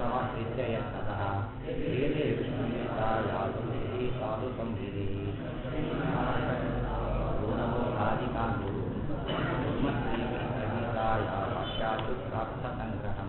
ಸಮಶ್ರಿತ್ಯ ಯತ್ತಃ ಏತೆ ವಿಷ್ಣುತಾಯಾಸುಮಿತಿ ಸಾಧು ಸಂಹಿರಿ ಗುಣಮೋಹಾದಿಕಾಂತು ಬ್ರಹ್ಮಶ್ರೀಕೃಷ್ಣಗೀತಾಯ ಭಾಷ್ಯಾತು ಪ್ರಾಪ್ತ ಸಂಗ್ರಹಂ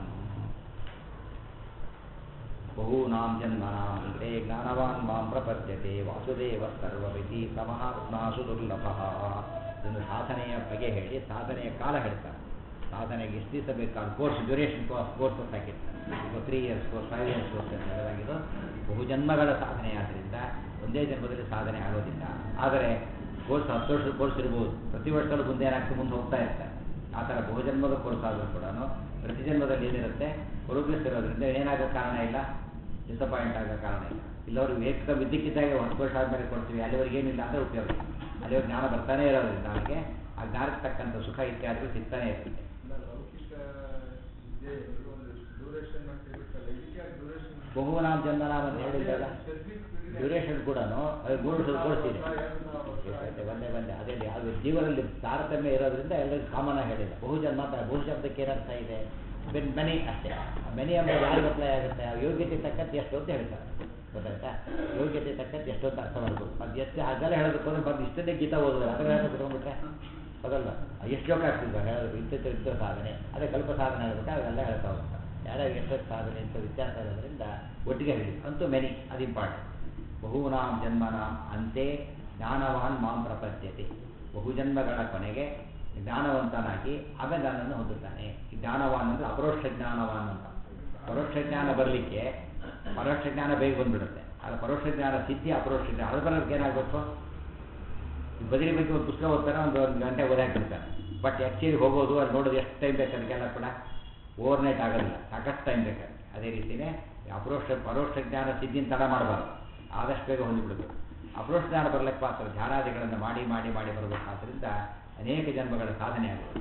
ಬಹೂನಾಂ ಜನ್ಮನಾಂ ಅಂತೆ ಜ್ಞಾನವಾನ್ ಮಾಂ ಪ್ರಪದ್ಯತೆ ವಾಸುದೇವ ಸರ್ವವಿಧಿ ಸಮಹಾತ್ಮಾಸು ದುರ್ಲಭಃ ಇದನ್ನು ಸಾಧನೆಯ ಬಗೆ ಹೇಳಿ ಸಾಧನೆಯ ಕಾಲ ಹೇಳ್ತಾರೆ ಸಾಧನೆಗೆ ಎಷ್ಟು ದಿವಸ ಬೇಕಾದ ಕೋರ್ಸ್ ಡ್ಯೂರೇಷನ್ ಕೋರ್ಸ್ ಕೋರ್ಸ್ ಅಂತ ಹಾಕಿರ್ತಾರೆ ಈಗ three years course five years course ಅಂತ ಹೇಳಲಾಗಿದ್ದು ಬಹುಜನ್ಮಗಳ ಸಾಧನೆ ಆದ್ದರಿಂದ ಒಂದೇ ಜನ್ಮದಲ್ಲಿ ಸಾಧನೆ ಆಗೋದಿಲ್ಲ ಆದರೆ ಕೋರ್ಸ್ ಹತ್ತು ವರ್ಷದ ಕೋರ್ಸ್ ಇರ್ಬೋದು ಪ್ರತಿ ವರ್ಷದಲ್ಲೂ ಮುಂದೆ ಏನಾಗ್ತದೆ ಮುಂದೆ ಹೋಗ್ತಾ ಇರ್ತಾರೆ ಆ ಥರ ಬಹುಜನ್ಮದ ಕೋರ್ಸ್ ಆದರೂ ಕೂಡ ಪ್ರತಿ ಜನ್ಮದಲ್ಲಿ ಏನಿರುತ್ತೆ ಪ್ರೋಗ್ರೆಸ್ ಇರೋದ್ರಿಂದ ಏನಾಗೋ ಕಾರಣ ಇಲ್ಲ ಡಿಸಪಾಯಿಂಟ್ ಆಗೋ ಕಾರಣ ಇಲ್ಲ ಇಲ್ಲವರು ವಿವೇಕ ವಿದ್ಯಕ್ಕಿದ್ದಾಗ ಹತ್ತು ವರ್ಷ ಆದಮೇಲೆ ಕೊಡ್ತೀವಿ ಅಲ್ಲಿವರೆಗೆ ಏನಿಲ್ಲ ಅಂದರೆ ಉಪಯೋಗ ಇಲ್ಲ ಅಲ್ಲಿವರೆಗೆ ಜ್ಞಾನ ಬರ್ತಾನೆ ಇರೋದ್ರಿಂದ ಅವರಿಗೆ ಆ ಜ್ಞಾನಕ್ಕೆ ತಕ್ಕಂಥ ಸುಖ ಇತ್ಯಾದಿಗಳು ಸಿಗ್ತಾನೆ ಇರ್ತದೆ ಲೌಕಿಕ ಇದೆ ಒಂದು ಡ್ಯೂರೇಷನ್ ಅಂತ ಹೇಳ್ಬಿಟ್ಟಲ್ಲ ಇದಕ್ಕೆ ಯಾಕೆ ಡ್ಯೂರೇಷನ್ ಬಹುನಾಮ್ ಜನ್ಮನಾಮ್ ಅಂತ ಹೇಳಿದ್ದಲ್ಲ ಡ್ಯೂರೇಷನ್ ಕೂಡ ಮೂರು ಕೊಡ್ತೀನಿ ಒಂದೇ ಒಂದೇ ಅದೇ ಅದು ಜೀವನದಲ್ಲಿ ತಾರತಮ್ಯ ಇರೋದ್ರಿಂದ ಎಲ್ಲರಿಗೂ ಕಾಮನ್ ಆಗಿ ಹೇಳಿಲ್ಲ ಬಹು ಜನ್ಮ ಅಂತ ಬಹು ಶಬ್ದಕ್ಕೆ ಏನರ್ಥ ಇದೆ ಬೆನ್ ಮೆನಿ ಅಷ್ಟೇ ಮೆನಿ ಎಂಬುದು ಯಾರಿಗೆ ಅಪ್ಲೈ ಆಗುತ್ತೆ ಆ ಯೋಗ್ಯತೆ ತಕ್ಕಂತೆ ಎಷ್ಟು ಅಂತ ಹೇಳ್ತಾರೆ ಗೊತ್ತಾಯ್ತಾ ಯೋಗ್ಯತೆ ತಕ್ಕಂತೆ ಎಷ್ಟು ಅಂತ ಅರ್ಥ ಮಾಡ್ಬೋದು ಅದು ಎಷ್ಟು ಅದೆಲ್ಲ ಹೇಳೋದಕ್ಕೆ ಹೋದ್ರೆ ಬಂದು ಇಷ್ಟನ್ನೇ ಗೀತಾ ಓದೋದು ಅದರ ಹೇಳೋದು ಬಿಟ್ಕೊಂಡ್ಬಿಟ್ರೆ ಅದಲ್ಲ ಎಷ್ಟು ಶ್ಲೋಕ ಆಗ್ತಿದ್ವ ಹೇಳೋದು ಇಂಥ ಇಂಥ ಸಾಧನೆ ಅದೇ ಕಲ್ಪ ಸಾಧನೆ ಹೇಳ್ಬಿಟ್ಟು ಅವೆಲ್ಲ ಹೇಳ್ತಾ ಹೋಗ್ತಾರೆ ಯಾರ್ಯಾರು ಎಷ್ಟೊತ್ತು ಸಾಧನೆ ಇಂಥ ವ್ಯತ್ಯಾಸ ಇರೋದ್ರಿಂದ ಒಟ್ಟಿಗೆ ಹೇಳಿ ಅಂತೂ ಮೆನಿ ಅದು ಇಂಪಾರ್ಟೆಂಟ್ ಬಹೂನಾಂ ಜನ್ಮನಾಂ ಅಂತೆ ಜ್ಞಾನವಾನ್ ಮಾಂ ಪ್ರಪದ್ಯತೆ ಬಹುಜನ್ಮಗಳ ಕೊನೆಗೆ ಜ್ಞಾನವಂತನಾಗಿ ಆಮೇಲೆ ನನ್ನನ್ನು ಹೊಂದುತ್ತಾನೆ ಈ ಜ್ಞಾನವಾನ್ ಅಂದರೆ ಅಪರೋಕ್ಷ ಜ್ಞಾನವಾನ್ ಅಂತ ಪರೋಕ್ಷ ಜ್ಞಾನ ಬರಲಿಕ್ಕೆ ಪರೋಕ್ಷ ಜ್ಞಾನ ಬೇಗ ಬಂದ್ಬಿಡುತ್ತೆ ಆದರೆ ಪರೋಕ್ಷ ಜ್ಞಾನ ಸಿದ್ಧಿ ಅಪರೋಕ್ಷ ಜ್ಞಾನ ಅದು ಬರೋದಕ್ಕೆ ಏನಾಗಬೇಕು ಈ ಬದಲಿ ಬಗ್ಗೆ ಒಂದು ಪುಸ್ತಕ ಓದ್ತಾರೆ ಒಂದು ಒಂದು ಗಂಟೆ ಓದಾಕಿರ್ತಾರೆ ಬಟ್ ಆ್ಯಕ್ಚುಲಿ ಹೋಗೋದು ಅಲ್ಲಿ ನೋಡೋದು ಎಷ್ಟು ಟೈಮ್ ಬೇಕು ಅದಕ್ಕೆಲ್ಲ ಕೂಡ ಓವರ್ ನೈಟ್ ಆಗೋದಿಲ್ಲ ಸಾಕಷ್ಟು ಟೈಮ್ ಬೇಕಾಗುತ್ತೆ ಅದೇ ರೀತಿಯೇ ಅಪರೋಕ್ಷ ಪರೋಕ್ಷ ಜ್ಞಾನ ಸಿದ್ಧಿನ ತಡ ಮಾಡಬಾರ್ದು ಆದಷ್ಟು ಬೇಗ ಹೊಂದಿಬಿಡಬೇಕು ಅಪರೋಕ್ಷ ಜ್ಞಾನ ಬರಲಿಕ್ಕೆ ಮಾತ್ರ ಧ್ಯಾನಾದಿಗಳನ್ನು ಮಾಡಿ ಮಾಡಿ ಮಾಡಿ ಬರಬೇಕಾದ್ರಿಂದ ಅನೇಕ ಜನ್ಮಗಳ ಸಾಧನೆ ಆಗುತ್ತೆ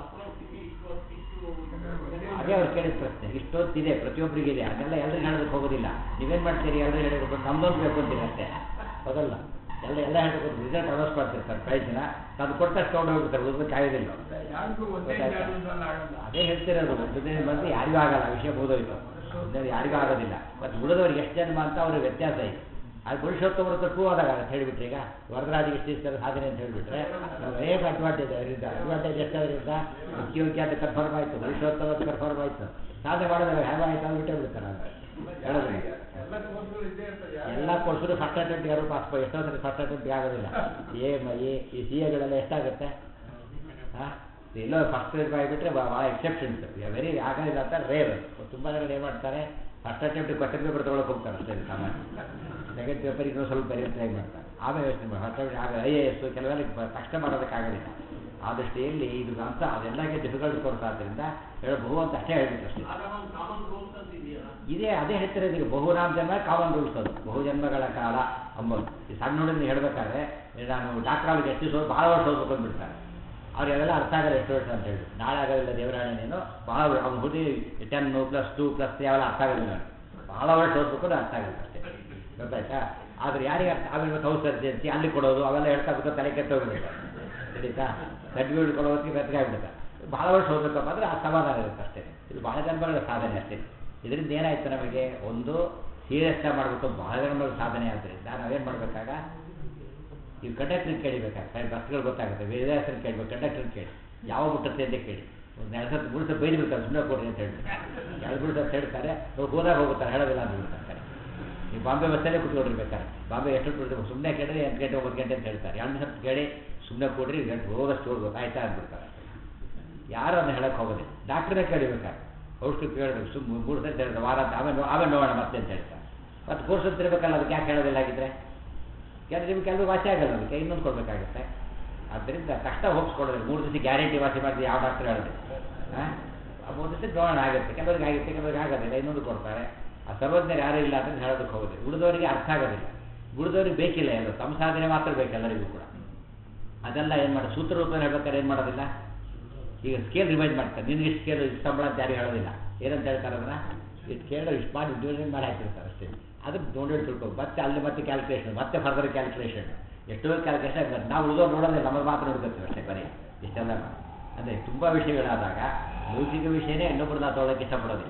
ಅದೇ ಅವ್ರು ಕೇಳಿದ ಪ್ರಶ್ನೆ ಇಷ್ಟೊತ್ತಿದೆ ಪ್ರತಿಯೊಬ್ಬರಿಗೆ ಇದೆ ಅದೆಲ್ಲ ಎಲ್ಲರಿಗೂ ಹೇಳೋದಕ್ಕೆ ಹೋಗೋದಿಲ್ಲ ನೀವೇನು ಮಾಡ್ತೀರಿ ಎಲ್ಲರೂ ಹೇಳೋದಕ್ಕೆ ನಮ್ದೊಂದು ಬೇಕು ಅಂತೀರಿ ಅಷ್ಟೇ ಹೌದಲ್ಲ ಎಲ್ಲ ಎಲ್ಲ ಹೇಳ್ಬೇಕು ರಿಸಲ್ಟ್ ಅನೌನ್ಸ್ ಮಾಡ್ತಿರ್ತಾರೆ ಪ್ರೈಸ್ ದಿನ ಅದು ಕೊಟ್ಟಷ್ಟು ತೊಗೊಂಡು ಹೋಗ್ಬಿಡ್ತಾರೆ ಓದೋದಕ್ಕೆ ಆಗೋದಿಲ್ಲ ಯಾರಿಗೂ ಒಂದೇ ಜ್ಞಾನದಿಂದಲ್ಲ ಆಗಲ್ಲ ಅದೇ ಹೇಳ್ತಿರೋದು ಒಂದೇ ಬಂದು ಯಾರಿಗೂ ಆಗಲ್ಲ ವಿಷಯ ಮುಗಿದೋಯ್ತು ಒಂದೇ ಯಾರಿಗೂ ಆಗೋದಿಲ್ಲ ಮತ್ತು ಉಳಿದವ್ರಿಗೆ ಎಷ್ಟು ಜನ್ಮ ಅಂತ ಅವ್ರಿಗೆ ವ್ಯತ್ಯಾಸ ಇದೆ ಅದು ಪುರುಷೋತ್ತಮರ ತಪ್ಪು ಆದಾಗ ಅಂತ ಹೇಳಿಬಿಟ್ರೆ ಈಗ ವರದರಾಜಿಗೆ ಎಷ್ಟು ಇರ್ತಾರೆ ಸಾಧನೆ ಅಂತ ಹೇಳಿಬಿಟ್ರೆ ನಾವು ಅನೇಕ ಅಡ್ವಾಂಟೇಜ್ ಅದರಿಂದ ಅಡ್ವಾಂಟೇಜ್ ಎಷ್ಟಾದ್ರಿಂದ ಮುಖ್ಯೋಗ್ಯ ಅಂತ ಕನ್ಫರ್ಮ್ ಆಯಿತು ಪುರುಷೋತ್ತಮ ಅಂತ ಕನ್ಫರ್ಮ್ ಆಯಿತು ಸಾಧನೆ ಮಾಡಿದ್ರೆ ಹೇಗೆ ಆಯ್ತು ಅಂತ ಬಿಟ್ಟೇ ಬಿಡ್ತಾರೆ ಅವ್ರು. ಹೇಳೋದ್ರಿಂದ ಎಲ್ಲ ಕೋರ್ಸ್ಗಳು ಇದ್ದೇ ಇರ್ತದೆ ಎಲ್ಲ ಕೋರ್ಸರು ಫಸ್ಟ್ ಅಟೆಂಪ್ಟ್ ಯಾರು ಪಾಸ್ ಎಷ್ಟೋ ಸರಿ ಫಸ್ಟ್ ಅಟೆಂಪ್ಟ್ ಆಗೋದಿಲ್ಲ ಎ ಮ ಎ ಈ ಸಿ ಎಗಳೆಲ್ಲ ಎಷ್ಟಾಗುತ್ತೆ ಹಾಂ ಎಲ್ಲೋ ಫಸ್ಟ್ ಆಗಿಬಿಟ್ರೆ ಭಾಳ ಎಕ್ಸೆಪ್ಷನ್ಸ್ ವೆರಿ ಆಗೋದಿಲ್ಲ ಅಂತ ರೇರ್ ತುಂಬ ಜನ ಏನು ಮಾಡ್ತಾರೆ ಫಸ್ಟ್ ಅಟೆಂಪ್ಟ್ ಕ್ವಶನ್ ಪೇಪರ್ ತೊಗೊಳಕ್ಕೆ ಹೋಗ್ತಾರೆ ಅಷ್ಟೇ ಸಾಮಾನ್ಯ ಸೆಕೆಂಡ್ ಪೇಪರ್ ಇನ್ನೂ ಸ್ವಲ್ಪ ಬರೆಯೋದು ಟ್ರೈ ಮಾಡ್ತಾರೆ ಆಮೇಲೆ ಯೋಚನೆ ಮಾಡಿ ಫಸ್ಟ್ ಆಗ ಐ ಎ ಎಸ್ ಕೆಲವೆಲ್ಲ ಬ- ತಕ್ಷಣ ಮಾಡೋದಕ್ಕಾಗೋದಿಲ್ಲ ಆ ದೃಷ್ಟಿಯಲ್ಲಿ ಇದು ಅಂತ ಅದೆಲ್ಲಕ್ಕೆ ಡಿಫಿಕಲ್ಟ್ ಕೋರ್ಸ್ ಆದ್ದರಿಂದ ಹೇಳಬಹುದು ಅಂತ ಅಷ್ಟೇ ಹೇಳ್ಬಿಟ್ಟು ಅಷ್ಟೇ ಇದೇ ಅದೇ ಹೇಳ್ತಿರೋದು ಈಗ ಬಹುನಾಮ್ ಜನ್ಮ ಕಾಮನ್ ರೂಲ್ಸ್ ಅದು ಬಹು ಜನ್ಮಗಳ ಕಾಲ ಅಂಬೋದು ಈ ಸಣ್ಣ ಹುಡುಗನ ಹೇಳ್ಬೇಕಾದ್ರೆ ಈಗ ನಾನು ಡಾಕ್ಟರ್ ಆಗಿ ಎಷ್ಟು ದಿವಸ ಭಾಳ ವರ್ಷ ಓದ್ಬೇಕು ಅಂದ್ಬಿಡ್ತಾರೆ ಅವ್ರಿಗೆ ಅದೆಲ್ಲ ಅರ್ಥ ಆಗಲ್ಲ ಎಷ್ಟು ವರ್ಷ ಅಂತ ಹೇಳಿ ನಾಳೆ ಆಗೋದಿಲ್ಲ ದೇವರಾಣೇನೇನು ಭಾಳ ಅವ್ನು ಹುಡುಗಿ ten plus two plus three ಅವೆಲ್ಲ ಅರ್ಥ ಆಗೋದಿಲ್ಲ ಅವ್ನಿಗೆ. ಭಾಳ ವರ್ಷ ಓದ್ಬೇಕು ಅಂದ್ರೆ ಅರ್ಥ ಆಗಲ್ಲ ಅಷ್ಟೇ ಗೊತ್ತಾಯ್ತಾ ಆದರೆ ಯಾರಿಗೆ ಅರ್ಥ ಆಮೇಲೆ ಮತ್ತೆ ಹೌಸ್ ಸರ್ಜೆನ್ಸಿ ಅಲ್ಲಿ ಕೊಡೋದು ಅವೆಲ್ಲ ಹೇಳ್ತಾ ಕೂತ್ಕೊಂಡು ತಲೆ ಕೆಟ್ಟೋಗ್ಬಿಡುತ್ತೆ ತಿಳಿತಾ ಸರ್ಟಿಫಿಕೇಟ್ ಕೊಡೋದಕ್ಕೆ ಬೆತ್ತಗಾಗ್ಬಿಡುತ್ತೆ ಭಾಳ ವರ್ಷ ಓದಬೇಕಪ್ಪ ಅಂದರೆ ಆ ಸಮಾಧಾನ ಇರುತ್ತೆ ಅಷ್ಟೇ ಇದು ಭಾಳ ಜನ್ಮಗಳ ಸಾಧನೆ ಅಷ್ಟೇ ಇದರಿಂದ ಏನಾಯ್ತು ನಮಗೆ ಒಂದು ಸೀರಿಯಸ್ಸಾಗಿ ಮಾಡಬೇಕು ಭಾಳ ಜನ್ಮಗಳ ಸಾಧನೆ ಆದ್ದರಿಂದ ನಾವೇನು ಮಾಡಬೇಕಾಗ ಈ ಕಂಡಕ್ಟರ್ ಕೇಳಿಬೇಕಾಗ್ತದೆ ಬಸ್ಗಳು ಗೊತ್ತಾಗುತ್ತೆ ವೇದಾಸನ ಕೇಳಬೇಕು ಕಂಡಕ್ಟರ್ ಕೇಳಿ ಯಾವ ಮುಟ್ಟುತ್ತೆ ಅಂತ ಕೇಳಿ ಒಂದು ಎರಡು ಸತ್ತು ಮೂರು ಸತ್ತು ಬೈದು ಬಿಡ್ತಾರೆ ಸುಮ್ಮನೆ ಕೊಡ್ರಿ ಅಂತ ಹೇಳ್ತಾರೆ ಎರಡು ಮೂರು ಸತ್ತು ಹೇಳ್ತಾರೆ ಅವ್ರು ಹೋದಾಗ ಹೋಗುತ್ತಾರೆ ಹೇಳೋದಿಲ್ಲ ಅಂತ ಬಿಡ್ತಾರೆ ನೀವು ಬಾಂಬೆ ಬಸ್ಸಲ್ಲೇ ಕುತ್ಕೊಂಡಿರ್ಬೇಕಾರೆ ಬಾಂಬೆ ಎಷ್ಟು ಕೊಡ್ತೀವಿ ಸುಮ್ಮನೆ ಕೇಳಿದ್ರೆ ಎಂಟು ಗಂಟೆ ಒಂಬತ್ತು ಗಂಟೆ ಅಂತ ಹೇಳ್ತಾರೆ ಎರಡು ಸತ್ತು ಕೇಳಿ ಸುಮ್ಮನೆ ಕೊಡ್ರಿ ಗಂಟೆ ಹೋಗೋಷ್ಟು ಹೋಗ್ಬೇಕು ಆಯ್ತಾ ಅಂದ್ಬಿಡ್ತಾರೆ ಯಾರು ಅದನ್ನ ಹೇಳಕ್ಕೆ ಹೋಗೋದಿಲ್ಲ ಡಾಕ್ಟ್ರೇ ಕೇಳಿಬೇಕಾರೆ ಔಷಧಿ ಕೇಳಬೇಕು ಸುಮ್ಮ ಮೂರು ಸತಿ ಹೇಳ್ತಾರೆ ವಾರ ಅಂತ ಆಮೇಲೆ ಆಮೇಲೆ ನೋಡೋಣ ಮತ್ತೆ ಅಂತ ಹೇಳ್ತಾರೆ ಮತ್ತು ಕೋರ್ಸ್ ಅಂತ ಇರಬೇಕಲ್ಲ ಅದಕ್ಕೆ ಯಾಕೆ ಹೇಳೋದಿಲ್ಲ ಆಗಿದ್ರೆ ಯಾಕಂದ್ರೆ ನಿಮ್ಗೆ ಕೆಲವು ವಾಸಿ ಆಗಲ್ಲ ಅದಕ್ಕೆ ಇನ್ನೊಂದು ಕೊಡಬೇಕಾಗುತ್ತೆ ಆದ್ದರಿಂದ ಕಷ್ಟ ಹೋಗಿಸ್ಕೊಡೋದಿಲ್ಲ ಮೂರು ದಿವಸ ಗ್ಯಾರಂಟಿ ವಾಸಿ ಮಾಡಿದ್ರೆ ಯಾವ ಡಾಕ್ಟರ್ ಹೇಳಿದೆ ಹಾಂ ಆ ಮೂರು ದಿವಸ ನೋಡೋಣ ಆಗುತ್ತೆ ಕೆಲವರಿಗೆ ಆಗುತ್ತೆ ಕೆಲವರಿಗೆ ಆಗೋದಿಲ್ಲ ಇನ್ನೊಂದು ಕೊಡ್ತಾರೆ ಆ ಸರ್ವಜ್ಞರು ಯಾರೂ ಇಲ್ಲ ಅಂತ ಹೇಳೋದಕ್ಕೆ ಹೋಗೋದಿಲ್ಲ ಉಳಿದವರಿಗೆ ಅರ್ಥ ಆಗೋದಿಲ್ಲ ಉಳಿದವರಿಗೆ ಬೇಕಿಲ್ಲ ಎಲ್ಲ ತಮ್ಮ ಸಾಧನೆ ಮಾತ್ರ ಬೇಕು ಎಲ್ಲರಿಗೂ ಕೂಡ ಅದೆಲ್ಲ ಏನು ಮಾಡೋದು ಸೂತ್ರ ರೂಪದಲ್ಲಿ ಹೇಳ್ಬೇಕಾದ್ರೆ ಏನು ಮಾಡೋದಿಲ್ಲ ಈಗ ಸ್ಕೇಲ್ ರಿವೈಸ್ ಮಾಡ್ತಾರೆ ನಿನ್ಗೆ ಇಷ್ಟು ಸ್ಕೇಲ್ ಇಷ್ಟು ಸಂಬಳ ಅಂತ ಯಾರು ಹೇಳೋದಿಲ್ಲ ಏನಂತ ಹೇಳ್ತಾರೆ ಅದನ್ನ ಇಷ್ಟು ಕೇಳೋ ಇಷ್ಟು ಮಾಡಿ ಡಿವಿಷನ್ ಮಾಡಿ ಹಾಕಿರ್ತಾರೆ ಅಷ್ಟೇ ಅದಕ್ಕೆ ನೋಡಿ ತಿಳ್ಕೊ ಮತ್ತೆ ಅಲ್ಲಿ ಮತ್ತೆ ಕ್ಯಾಲ್ಕುಲೇಷನ್ ಮತ್ತೆ ಫರ್ದರ್ ಕ್ಯಾಲ್ಕುಲೇಷನ್ ಎಷ್ಟೋ ಕ್ಯಾಲ್ಕುಲೇಷನ್ ಆಗ್ತದೆ ನಾವು ಉಳಿದೋರು ನೋಡೋದಿಲ್ಲ ನಮ್ಮ ಮಾತ್ರ ನೋಡ್ಕೊತೀವಿ ಅಷ್ಟೇ ಬರೀ ಇಷ್ಟೆಲ್ಲ ಅಂದರೆ ತುಂಬ ವಿಷಯಗಳಾದಾಗ ಲೌಕಿಕ ವಿಷಯನೇ ಇನ್ನೊಬ್ಬರನ್ನ ತೊಗೊಳಕ್ಕೆ ಇಷ್ಟಪಡೋದಿಲ್ಲ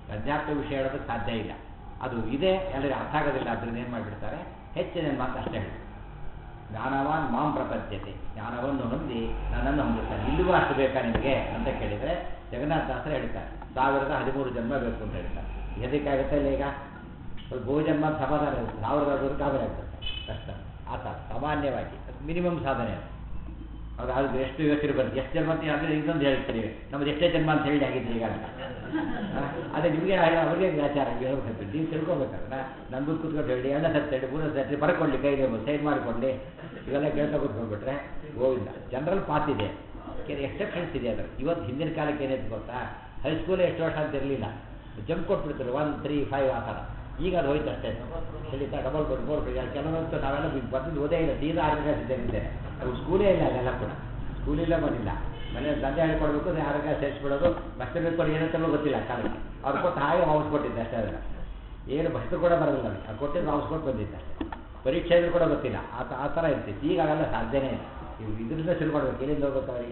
ಅಧ್ಯಾತ್ಮ ವಿಷಯ ಹೇಳೋದಕ್ಕೆ ಸಾಧ್ಯ ಇಲ್ಲ ಅದು ಇದೆ ಎಲ್ಲರಿಗೂ ಅರ್ಥ ಆಗೋದಿಲ್ಲ ಅದರಿಂದ ಏನು ಮಾಡಿಬಿಡ್ತಾರೆ ಹೆಚ್ಚಿನ ಮಾತು ಅಷ್ಟೇ ಹೇಳಿ ಜ್ಞಾನವಾನ್ ಮಾಂ ಪ್ರಪದ್ಯತೆ ಜ್ಞಾನವನ್ನು ಹೊಂದಿ ನನ್ನನ್ನು ಹೊಂದುತ್ತಾನೆ ಇಲ್ಲಿಗೂ ಅಷ್ಟು ಬೇಕಾ ನಿಮಗೆ ಅಂತ ಕೇಳಿದರೆ ಜಗನ್ನಾಥ ದಾಸರು ಹೇಳ್ತಾರೆ ಸಾವಿರದ ಹದಿಮೂರು ಜನ್ಮ ಬೇಕು ಅಂತ ಹೇಳ್ತಾರೆ ಎದಕ್ಕಾಗುತ್ತೆ ಇಲ್ಲ ಈಗ ಸ್ವಲ್ಪ ಬಹು ಜನ್ಮ ಅಂತ ಸಮಾಧಾನ ಇರುತ್ತೆ ಸಾವಿರದ ಹದಿಮೂರು ಕಾವಲೆ ಆಗ್ತದೆ ಕಷ್ಟ ಆತ ಸಾಮಾನ್ಯವಾಗಿ ಮಿನಿಮಮ್ ಸಾಧನೆ ಅದು ಅದು ಅದು ಎಷ್ಟು ಯೋಚನೆ ಬರುತ್ತೆ ಎಷ್ಟು ಜನ್ಮ ಅಂತ ಅಂದರೆ ಇನ್ನೊಂದು ಹೇಳ್ತೀರಿ ನಮ್ದು ಎಷ್ಟೇ ಜನ್ಮ ಅಂತ ಹೇಳಿ ಆಗಿದ್ರಿ ಈಗ ಅಂತ ಆ, ಅದೇ ನಿಮಗೆ ಅವ್ರಿಗೆ ಆಚಾರ ಹೇಳ್ಬೇಕು ನೀವು ತಿಳ್ಕೊಬೇಕಲ್ಲ ನನ್ಗೂ ಕೂತ್ಕೊಂಡು ಹೇಳಿ ಎರಡನೇ ಸತ್ತು ಹೇಳಿ ಮೂರನೇ ಸತ್ತು ಬರ್ಕೊಳ್ಳಿ ಕೈಗೆ ಸೈನ್ ಮಾಡಿಕೊಳ್ಳಿ ಇವೆಲ್ಲ ಕೇಳ್ತಾ ಕೂತ್ಕೊಂಡ್ಬಿಟ್ರೆ ಗೋವಿಂದ ಜನರಲ್ ಪಾತ್ ಇದೆ ಕೆಲವು ಎಕ್ಸೆಪ್ಷನ್ಸ್ ಇದೆ ಅದ್ರ ಇವತ್ತು ಹಿಂದಿನ ಕಾಲಕ್ಕೆ ಏನಿತ್ತು ಗೊತ್ತಾ ಹೈಸ್ಕೂಲೇ ಎಷ್ಟು ವರ್ಷ ಅಂತ ಇರಲಿಲ್ಲ ಜಂಪ್ ಕೊಟ್ಬಿಡ್ತಾರೆ ಒನ್ ತ್ರೀ ಫೈವ್ ಆ ಥರ ಈಗ ಅದು ಹೋಯ್ತು ಅಷ್ಟೇ ಹೇಳಿತಾ ಡಬಲ್ ಕೊಟ್ಟು ಫೋರ್ ಕೆಲವೊಂದು ನಾವೆಲ್ಲ ಬಂದು ಓದೇ ಇಲ್ಲ ಸೀದಾ ಆರನೇ ಕ್ಲಾಸ್ ಇದ್ದಂಗಿದೆ ಅವು ಸ್ಕೂಲೇ ಇಲ್ಲ ಅದೆಲ್ಲ ಕೂಡ ಸ್ಕೂಲಿಲ್ಲ ಬಂದಿಲ್ಲ ಮನೆ ದಂಧೆ ಹೇಳ್ಕೊಡ್ಬೇಕು ಆರನೇ ಕ್ಲಾಸ್ ಸೇರಿಸ್ಬಿಡೋದು ಬಸ್ಸಲ್ಲಿ ಬಿಟ್ಕೊಂಡು ಏನಂತಲೂ ಗೊತ್ತಿಲ್ಲ ಕಾಲಕ್ಕೆ ಅವ್ರು ಕೊಟ್ಟು ಹಾಗೆ ವಾಪಸ್ ಕೊಟ್ಟಿದ್ದೆ ಅಷ್ಟೇ ಅದನ್ನು ಏನು ಬಸ್ಸು ಕೂಡ ಬರೋದಿಲ್ಲ ನನಗೆ ಅವ್ರು ಕೊಟ್ಟಿದ್ದು ವಾಪಸ್ ಕೊಟ್ಟು ಬಂದಿದ್ದೆ ಅಷ್ಟೇ ಪರೀಕ್ಷೆ ಇದ್ರೂ ಕೂಡ ಗೊತ್ತಿಲ್ಲ ಆ ತ- ಆ ಥರ ಇರ್ತಿತ್ತು ಈಗ ಅವೆಲ್ಲ ಸಾಧ್ಯನೇ ಇಲ್ಲ ಇವು ಇದರಿಂದ ಶುರು ಮಾಡ್ಬೇಕು ಎಲ್ಲಿಂದ ಹೋಗ್ಬೇಕು ಅವರೀಗ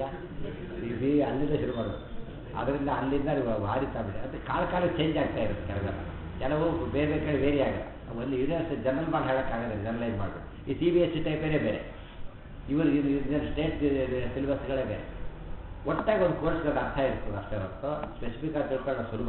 ಇದು ಅಲ್ಲಿಂದ ಶುರು ಮಾಡಬೇಕು ಅದರಿಂದ ಅಲ್ಲಿಂದ ನೀವು ಭಾರಿ ತಾಬಿಡಿ ಅದು ಕಾಲ ಕಾಲಕ್ಕೆ ಚೇಂಜ್ ಆಗ್ತಾ ಇರುತ್ತೆ ಕೆಲವೆಲ್ಲ ಕೆಲವು ಬೇರೆ ಬೇರೆ ಕಡೆ ವೇರಿ ಆಗುತ್ತೆ ಒಂದು ಯೂನಿವರ್ಸಿಟಿ ಜನರಲ್ ಮಾಡಿ ಹೇಳೋಕ್ಕಾಗಲ್ಲ ಜನರಲೈಸ್ ಮಾಡಬೇಕು ಈ ಸಿ ಬಿ ಎಸ್ ಸಿ ಟೈಪೇ ಬೇರೆ ಇವರು ಇದು ಇದು ಸ್ಟೇಟ್ ಸಿಲೆಬಸ್ಗಳೇ ಬೇರೆ ಒಟ್ಟಾಗಿ ಒಂದು ಕೋರ್ಸ್ಗೆ ಅದು ಅರ್ಥ ಇರ್ತದೆ ಅಷ್ಟೇ ಹೊರತು ಸ್ಪೆಸಿಫಿಕ್ ಆಗಿ ತಿಳ್ಕೊಳ್ಳೋ ಸುಲಭ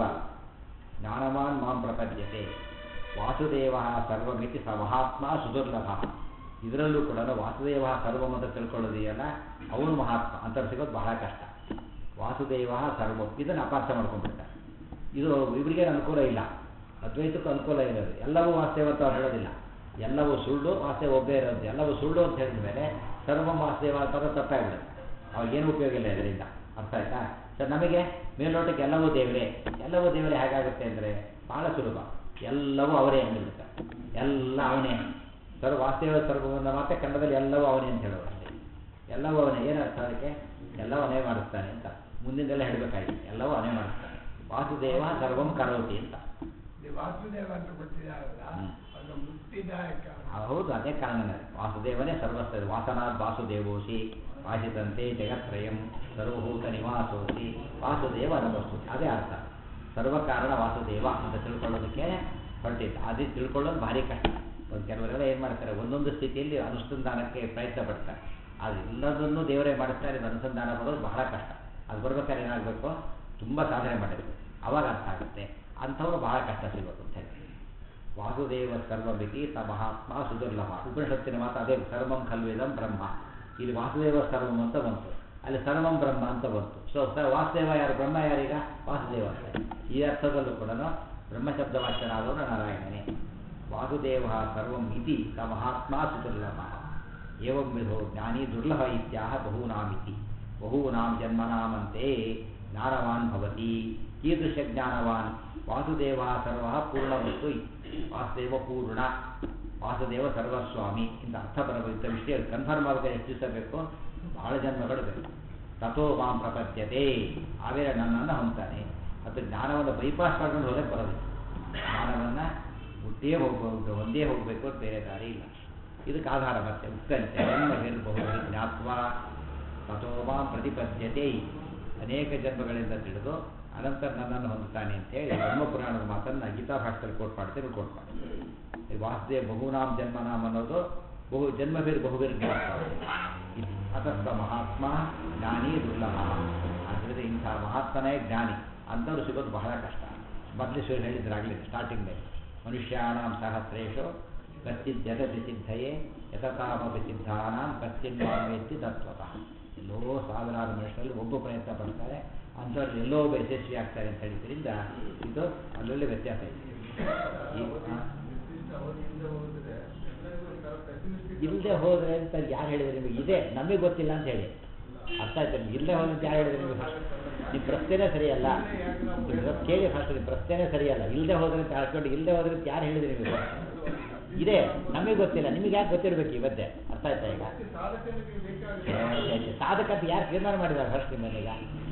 ಜ್ಞಾನವಾನ್ ಮಾಂ ಪ್ರಪದ್ಯತೆ ವಾಸುದೇವ ಸರ್ವಮಿತಿ ಸ ಮಹಾತ್ಮ ಸುದುರ್ಲಭ ಇದರಲ್ಲೂ ಕೂಡ ವಾಸುದೇವ ಸರ್ವಂ ಅಂತ ತಿಳ್ಕೊಳ್ಳೋದಿದೆಯಲ್ಲ ಅವನು ಮಹಾತ್ಮ ಅಂತ ಸಿಗೋದು ಬಹಳ ಕಷ್ಟ ವಾಸುದೇವ ಸರ್ವಂ ಇದನ್ನು ಅಪಾರ್ಥ ಮಾಡ್ಕೊಂಡ್ಬಿಡ್ತಾರೆ ಇದು ಇವರಿಗೆ ಅನುಕೂಲ ಇಲ್ಲ ಅದ್ವೈತಕ್ಕೂ ಅನುಕೂಲ ಇರೋದು ಎಲ್ಲವೂ ವಾಸ್ತೇವ ಅಂತ ಅವ್ರು ಹೇಳೋದಿಲ್ಲ ಎಲ್ಲವೂ ಸುಳ್ಳು ವಾಸ್ತವ ಒಬ್ಬೇ ಇರೋದು ಎಲ್ಲವೂ ಸುಳ್ಳು ಅಂತ ಹೇಳಿದ ಮೇಲೆ ಸರ್ವಂ ವಾಸ್ತೇವ ಅಂತ ತಪ್ಪಾಗ್ಬಿಡುತ್ತೆ ಅವಾಗ ಏನು ಉಪಯೋಗ ಇಲ್ಲ ಇದರಿಂದ ಅರ್ಥ ಆಯ್ತಾ ಸರ್ ನಮಗೆ ಮೇಲ್ನೋಟಕ್ಕೆ ಎಲ್ಲವೂ ದೇವರೇ ಎಲ್ಲವೂ ದೇವರೇ ಹೇಗಾಗುತ್ತೆ ಅಂದರೆ ಬಹಳ ಸುಲಭ ಎಲ್ಲವೂ ಅವರೇ ಅಂದಿರುತ್ತೆ ಎಲ್ಲ ಅವನೇ ಸರ್ವ ವಾಸ್ತವ ಸರ್ವವನ್ನು ಮಾತ್ರ ಕನ್ನಡದಲ್ಲಿ ಎಲ್ಲವೂ ಅವನೇ ಅಂತ ಹೇಳೋರು ಅಷ್ಟೇ ಎಲ್ಲವೂ ಅವನೇ ಏನು ಅರ್ಥ ಅದಕ್ಕೆ ಎಲ್ಲವೂ ಅವನೇ ಮಾಡಿಸ್ತಾನೆ ಅಂತ ಮುಂದಿನೆಲ್ಲ ಹೇಳಬೇಕಾಗಿತ್ತು ಎಲ್ಲವೂ ಅವನೇ ಮಾಡಿಸ್ತಾನೆ ವಾಸುದೇವ ಸರ್ವಂ ಕರೋತಿ ಅಂತ ಈ ವಾಸುದೇವ ಅಂತ ಕೊಟ್ಟಿದ್ದಾರಲ್ಲ ಹ್ಮ್. ಅದು ಮುಕ್ತಿದಾಯಕ ಆ, ಹೌದು ಅದೇ ಕಾರಣನೇ ವಾಸುದೇವನೇ ಸರ್ವಸ್ವ ವಾಸನಾತ್ ವಾಸುದೇವೋಸಿ ವಾಸಿತಂತೆ ಜಗತ್ರಯಂ ಸರ್ವಭೂತ ನಿವಾಸೋಸಿ ವಾಸುದೇವ ನಮಸ್ತು ಅದೇ ಅರ್ಥ ಸರ್ವಕಾರಣ ವಾಸುದೇವ ಅಂತ ತಿಳ್ಕೊಳ್ಳೋದಕ್ಕೆ ಹೊರಟಿತ್ತು ಅದೇ ತಿಳ್ಕೊಳ್ಳೋದು ಭಾರಿ ಕಷ್ಟ ಒಂದು ಕೆಲವರೆಲ್ಲ ಏನು ಮಾಡ್ತಾರೆ ಒಂದೊಂದು ಸ್ಥಿತಿಯಲ್ಲಿ ಅನುಸಂಧಾನಕ್ಕೆ ಪ್ರಯತ್ನ ಪಡ್ತಾರೆ ಅದು ಎಲ್ಲದನ್ನೂ ದೇವರೇ ಮಾಡಿಸ್ತಾರೆ ಇದು ಅನುಸಂಧಾನ ಮಾಡೋದು ಬಹಳ ಕಷ್ಟ ಅದು ಬರ್ಬೇಕಾದ್ರೆ ಏನಾಗಬೇಕು ತುಂಬ ಸಾಧನೆ ಮಾಡಬೇಕು ಅವಾಗ ಅರ್ಥ ಆಗುತ್ತೆ ಅಂಥವ್ರು ಬಹಳ ಕಷ್ಟ ಸಿಗೋದು ಅಂತ ಹೇಳಿ ವಾಸುದೇವ ಸರ್ವಮಿತಿ ಸ ಮಹಾತ್ಮ ಸುದುರ್ಲಭ ಉಪನಿಷತ್ತಿನ ಮಾತು ಅದೇ ಸರ್ವಂ ಖಲ್ವೇದಂ ಬ್ರಹ್ಮ ಇಲ್ಲಿ ವಾಸುದೇವ ಸರ್ವಂ ಅಂತ ಬಂತು ಅಲ್ಲಿ ಸರ್ವಂ ಬ್ರಹ್ಮ ಅಂತ ಬಂತು ಸೊ ಸ ವಾಸುದೇವ ಯಾರು ಬ್ರಹ್ಮ ಯಾರೀಗ ವಾಸುದೇವ ಅಂತ ಈ ಅರ್ಥದಲ್ಲೂ ಕೂಡ ಬ್ರಹ್ಮಶಬ್ದ ವಾಚ್ಯನಾದವನು ನಾರಾಯಣನೇ ವಾಸುದೇವ ಸರ್ವಂ ಇತಿ ಸ ಮಹಾತ್ಮ ಸುದುರ್ಲಭ ಏವಂ ವಿಧೋ ಜ್ಞಾನಿ ದುರ್ಲಭ ಇತ್ಯಾಹ ಬಹೂನಾಮಿತಿ ಬಹೂನಾಂ ಜನ್ಮನಾಮಂತೆ ಜ್ಞಾನವಾನ್ ಭವತಿ ಕೀದೃಶ ಜ್ಞಾನವಾನ್ ವಾಸುದೇವ ಸರ್ವ ಪೂರ್ಣವಸ್ತು ವಾಸುದೇವ ಪೂರ್ಣ ವಾಸುದೇವ ಸರ್ವಸ್ವಾಮಿ ಇಂಥ ಅರ್ಥ ಬರಬೇಕು ವಿಷಯ ಕನ್ಫರ್ಮ್ ಆಗಬೇಕು ಎಷ್ಟು ದಿವಸ ಬೇಕು ಬಹಳ ಜನ್ಮಗಳು ಬೇಕು ತಥೋ ಮಾಂ ಪ್ರಪದ್ಯತೆ ಆವೇರ ನನ್ನನ್ನು ಹೊಂತಾನೆ ಅದು ಜ್ಞಾನವನ್ನು ಬೈಪಾಸ್ ಮಾಡ್ಕೊಂಡು ಹೋಗಕ್ಕೆ ಬರೋದಿಲ್ಲ ಜ್ಞಾನವನ್ನು ಹುಟ್ಟಿಯೇ ಹೋಗ್ಬೋದು ಒಂದೇ ಹೋಗಬೇಕು ಬೇರೆ ದಾರಿ ಇಲ್ಲ ಇದಕ್ಕೆ ಆಧಾರ ಮತ್ತೆ ಉಕ್ಕಂತೆ ಬ್ರಹ್ಮಹಿರ್ಬಹು ಜ್ಞಾತ್ವ ತಥೋ ಮಾಂ ಪ್ರತಿಪದ್ಯತೆ ಅನೇಕ ಜನ್ಮಗಳಿಂದ ತಿಳಿದು ಅನಂತರ ನನ್ನನ್ನು ಹೊಂದುತ್ತಾನೆ ಅಂತೇಳಿ ಬ್ರಹ್ಮಪುರಾಣದ ಮಾತನ್ನು ಗೀತಾ ಭಾಷೆಯಲ್ಲಿ ಕೋಟ್ ಮಾಡ್ತೀನಿ ಕೋಟ್ ಮಾಡಿ ಈ ವಾಸುದೇವ ಬಹುನಾಮ್ ಜನ್ಮನಾಮ್ ಅನ್ನೋದು ಬಹು ಜನ್ಮವೀರ್ ಬಹುವೀರ್ ಜ್ಞಾತ್ವ ಇದು ಅತಸ್ಥ ಮಹಾತ್ಮ ಜ್ಞಾನಿ ದುರ್ಲಭ ಆದ್ದರಿಂದ ಇಂಥ ಮಹಾತ್ಮನೇ ಜ್ಞಾನಿ ಅಂಥವ್ರು ಸಿಗೋದು ಬಹಳ ಕಷ್ಟ ಮೊದಲು ಶುರು ಹೇಳಿದ್ರಾಗಲಿ ಸ್ಟಾರ್ಟಿಂಗ್ನಲ್ಲಿ ಮನುಷ್ಯಾಣಾಂ ಸಹಸ್ರೇಶು ಕಚ್ಚಿದ್ ಜಗತಿ ಸಿದ್ಧಯೇ ಯತತಾಮಪಿ ಸಿದ್ಧಾನಾಂ ಕಚ್ಚಿನ್ ಮಾಮೇತ್ತಿ ತತ್ವತಃ ಎಲ್ಲೋ ಸಾವಿರಾರು ಮನುಷ್ಯರಲ್ಲಿ ಒಬ್ಬ ಪ್ರಯತ್ನ ಪಡ್ತಾರೆ ಅಂಥವ್ರಲ್ಲಿ ಎಲ್ಲೋ ಒಬ್ಬ ಯಶಸ್ವಿ ಆಗ್ತಾರೆ ಅಂತ ಹೇಳಿದ್ರಿಂದ ಇದು ಅಲ್ಲಲ್ಲಿ ವ್ಯತ್ಯಾಸ ಇದೆ ಈ- ಆ, ನಿರ್ದಿಷ್ಟ ಅವ್ರ ಹಿಂದೆ ಹೋದ್ರೆ ಎಲ್ಲರಿಗೂ ಒಂಥರ pessimistic ಇಲ್ಲದೆ ಹೋದ್ರೆ ಅಂತ ಯಾರು ಹೇಳಿದ್ರೆ ನಿಮಗೆ ಇದೆ ನಮಗೆ ಗೊತ್ತಿಲ್ಲ ಅಂತ ಹೇಳಿ ಅರ್ಥ ಆಯ್ತು ನಿಮ್ಗೆ ಇಲ್ಲದೆ ಹೋದ್ರೆ ಅಂತ ಯಾರು ಹೇಳಿದ್ರೆ ನಿಮಗೆ ಫಸ್ಟ್ ನಿಮ್ಮ ಪ್ರಶ್ನೆನೇ ಸರಿಯಲ್ಲ ನೀವು ಸ್ವಲ್ಪ ಕೇಳಿ ಫಸ್ಟ್ ನಿಮ್ಮ ಪ್ರಶ್ನೆನೇ ಸರಿಯಲ್ಲ ಇಲ್ಲದೆ ಹೋದ್ರೆ ಅಂತ ಹೇಳ್ಕೊಂಡು ಇಲ್ಲದೆ ಹೋದ್ರೆ ಅಂತ ಯಾರು ಹೇಳಿದ್ರೆ ನಿಮಗೆ ಇದೆ ನಮಗೆ ಗೊತ್ತಿಲ್ಲ ನಿಮಗೆ ಯಾಕೆ ಗೊತ್ತಿರಬೇಕು ಇವತ್ತೇ ಅರ್ಥ ಆಯ್ತಾ ಈಗ ಮತ್ತೆ ಸಾಧಕನಿಗೆ ಏ, ಬೇಕಾಗಿಲ್ಲ ಏ, ಏ, ಸಾಧಕ ಅಂತ ಯಾರು ತೀರ್ಮಾನ ಮಾಡಿದ್ದಾರೆ ಫಸ್ಟ್ ನಿಮ್ಮನ್ನೀಗ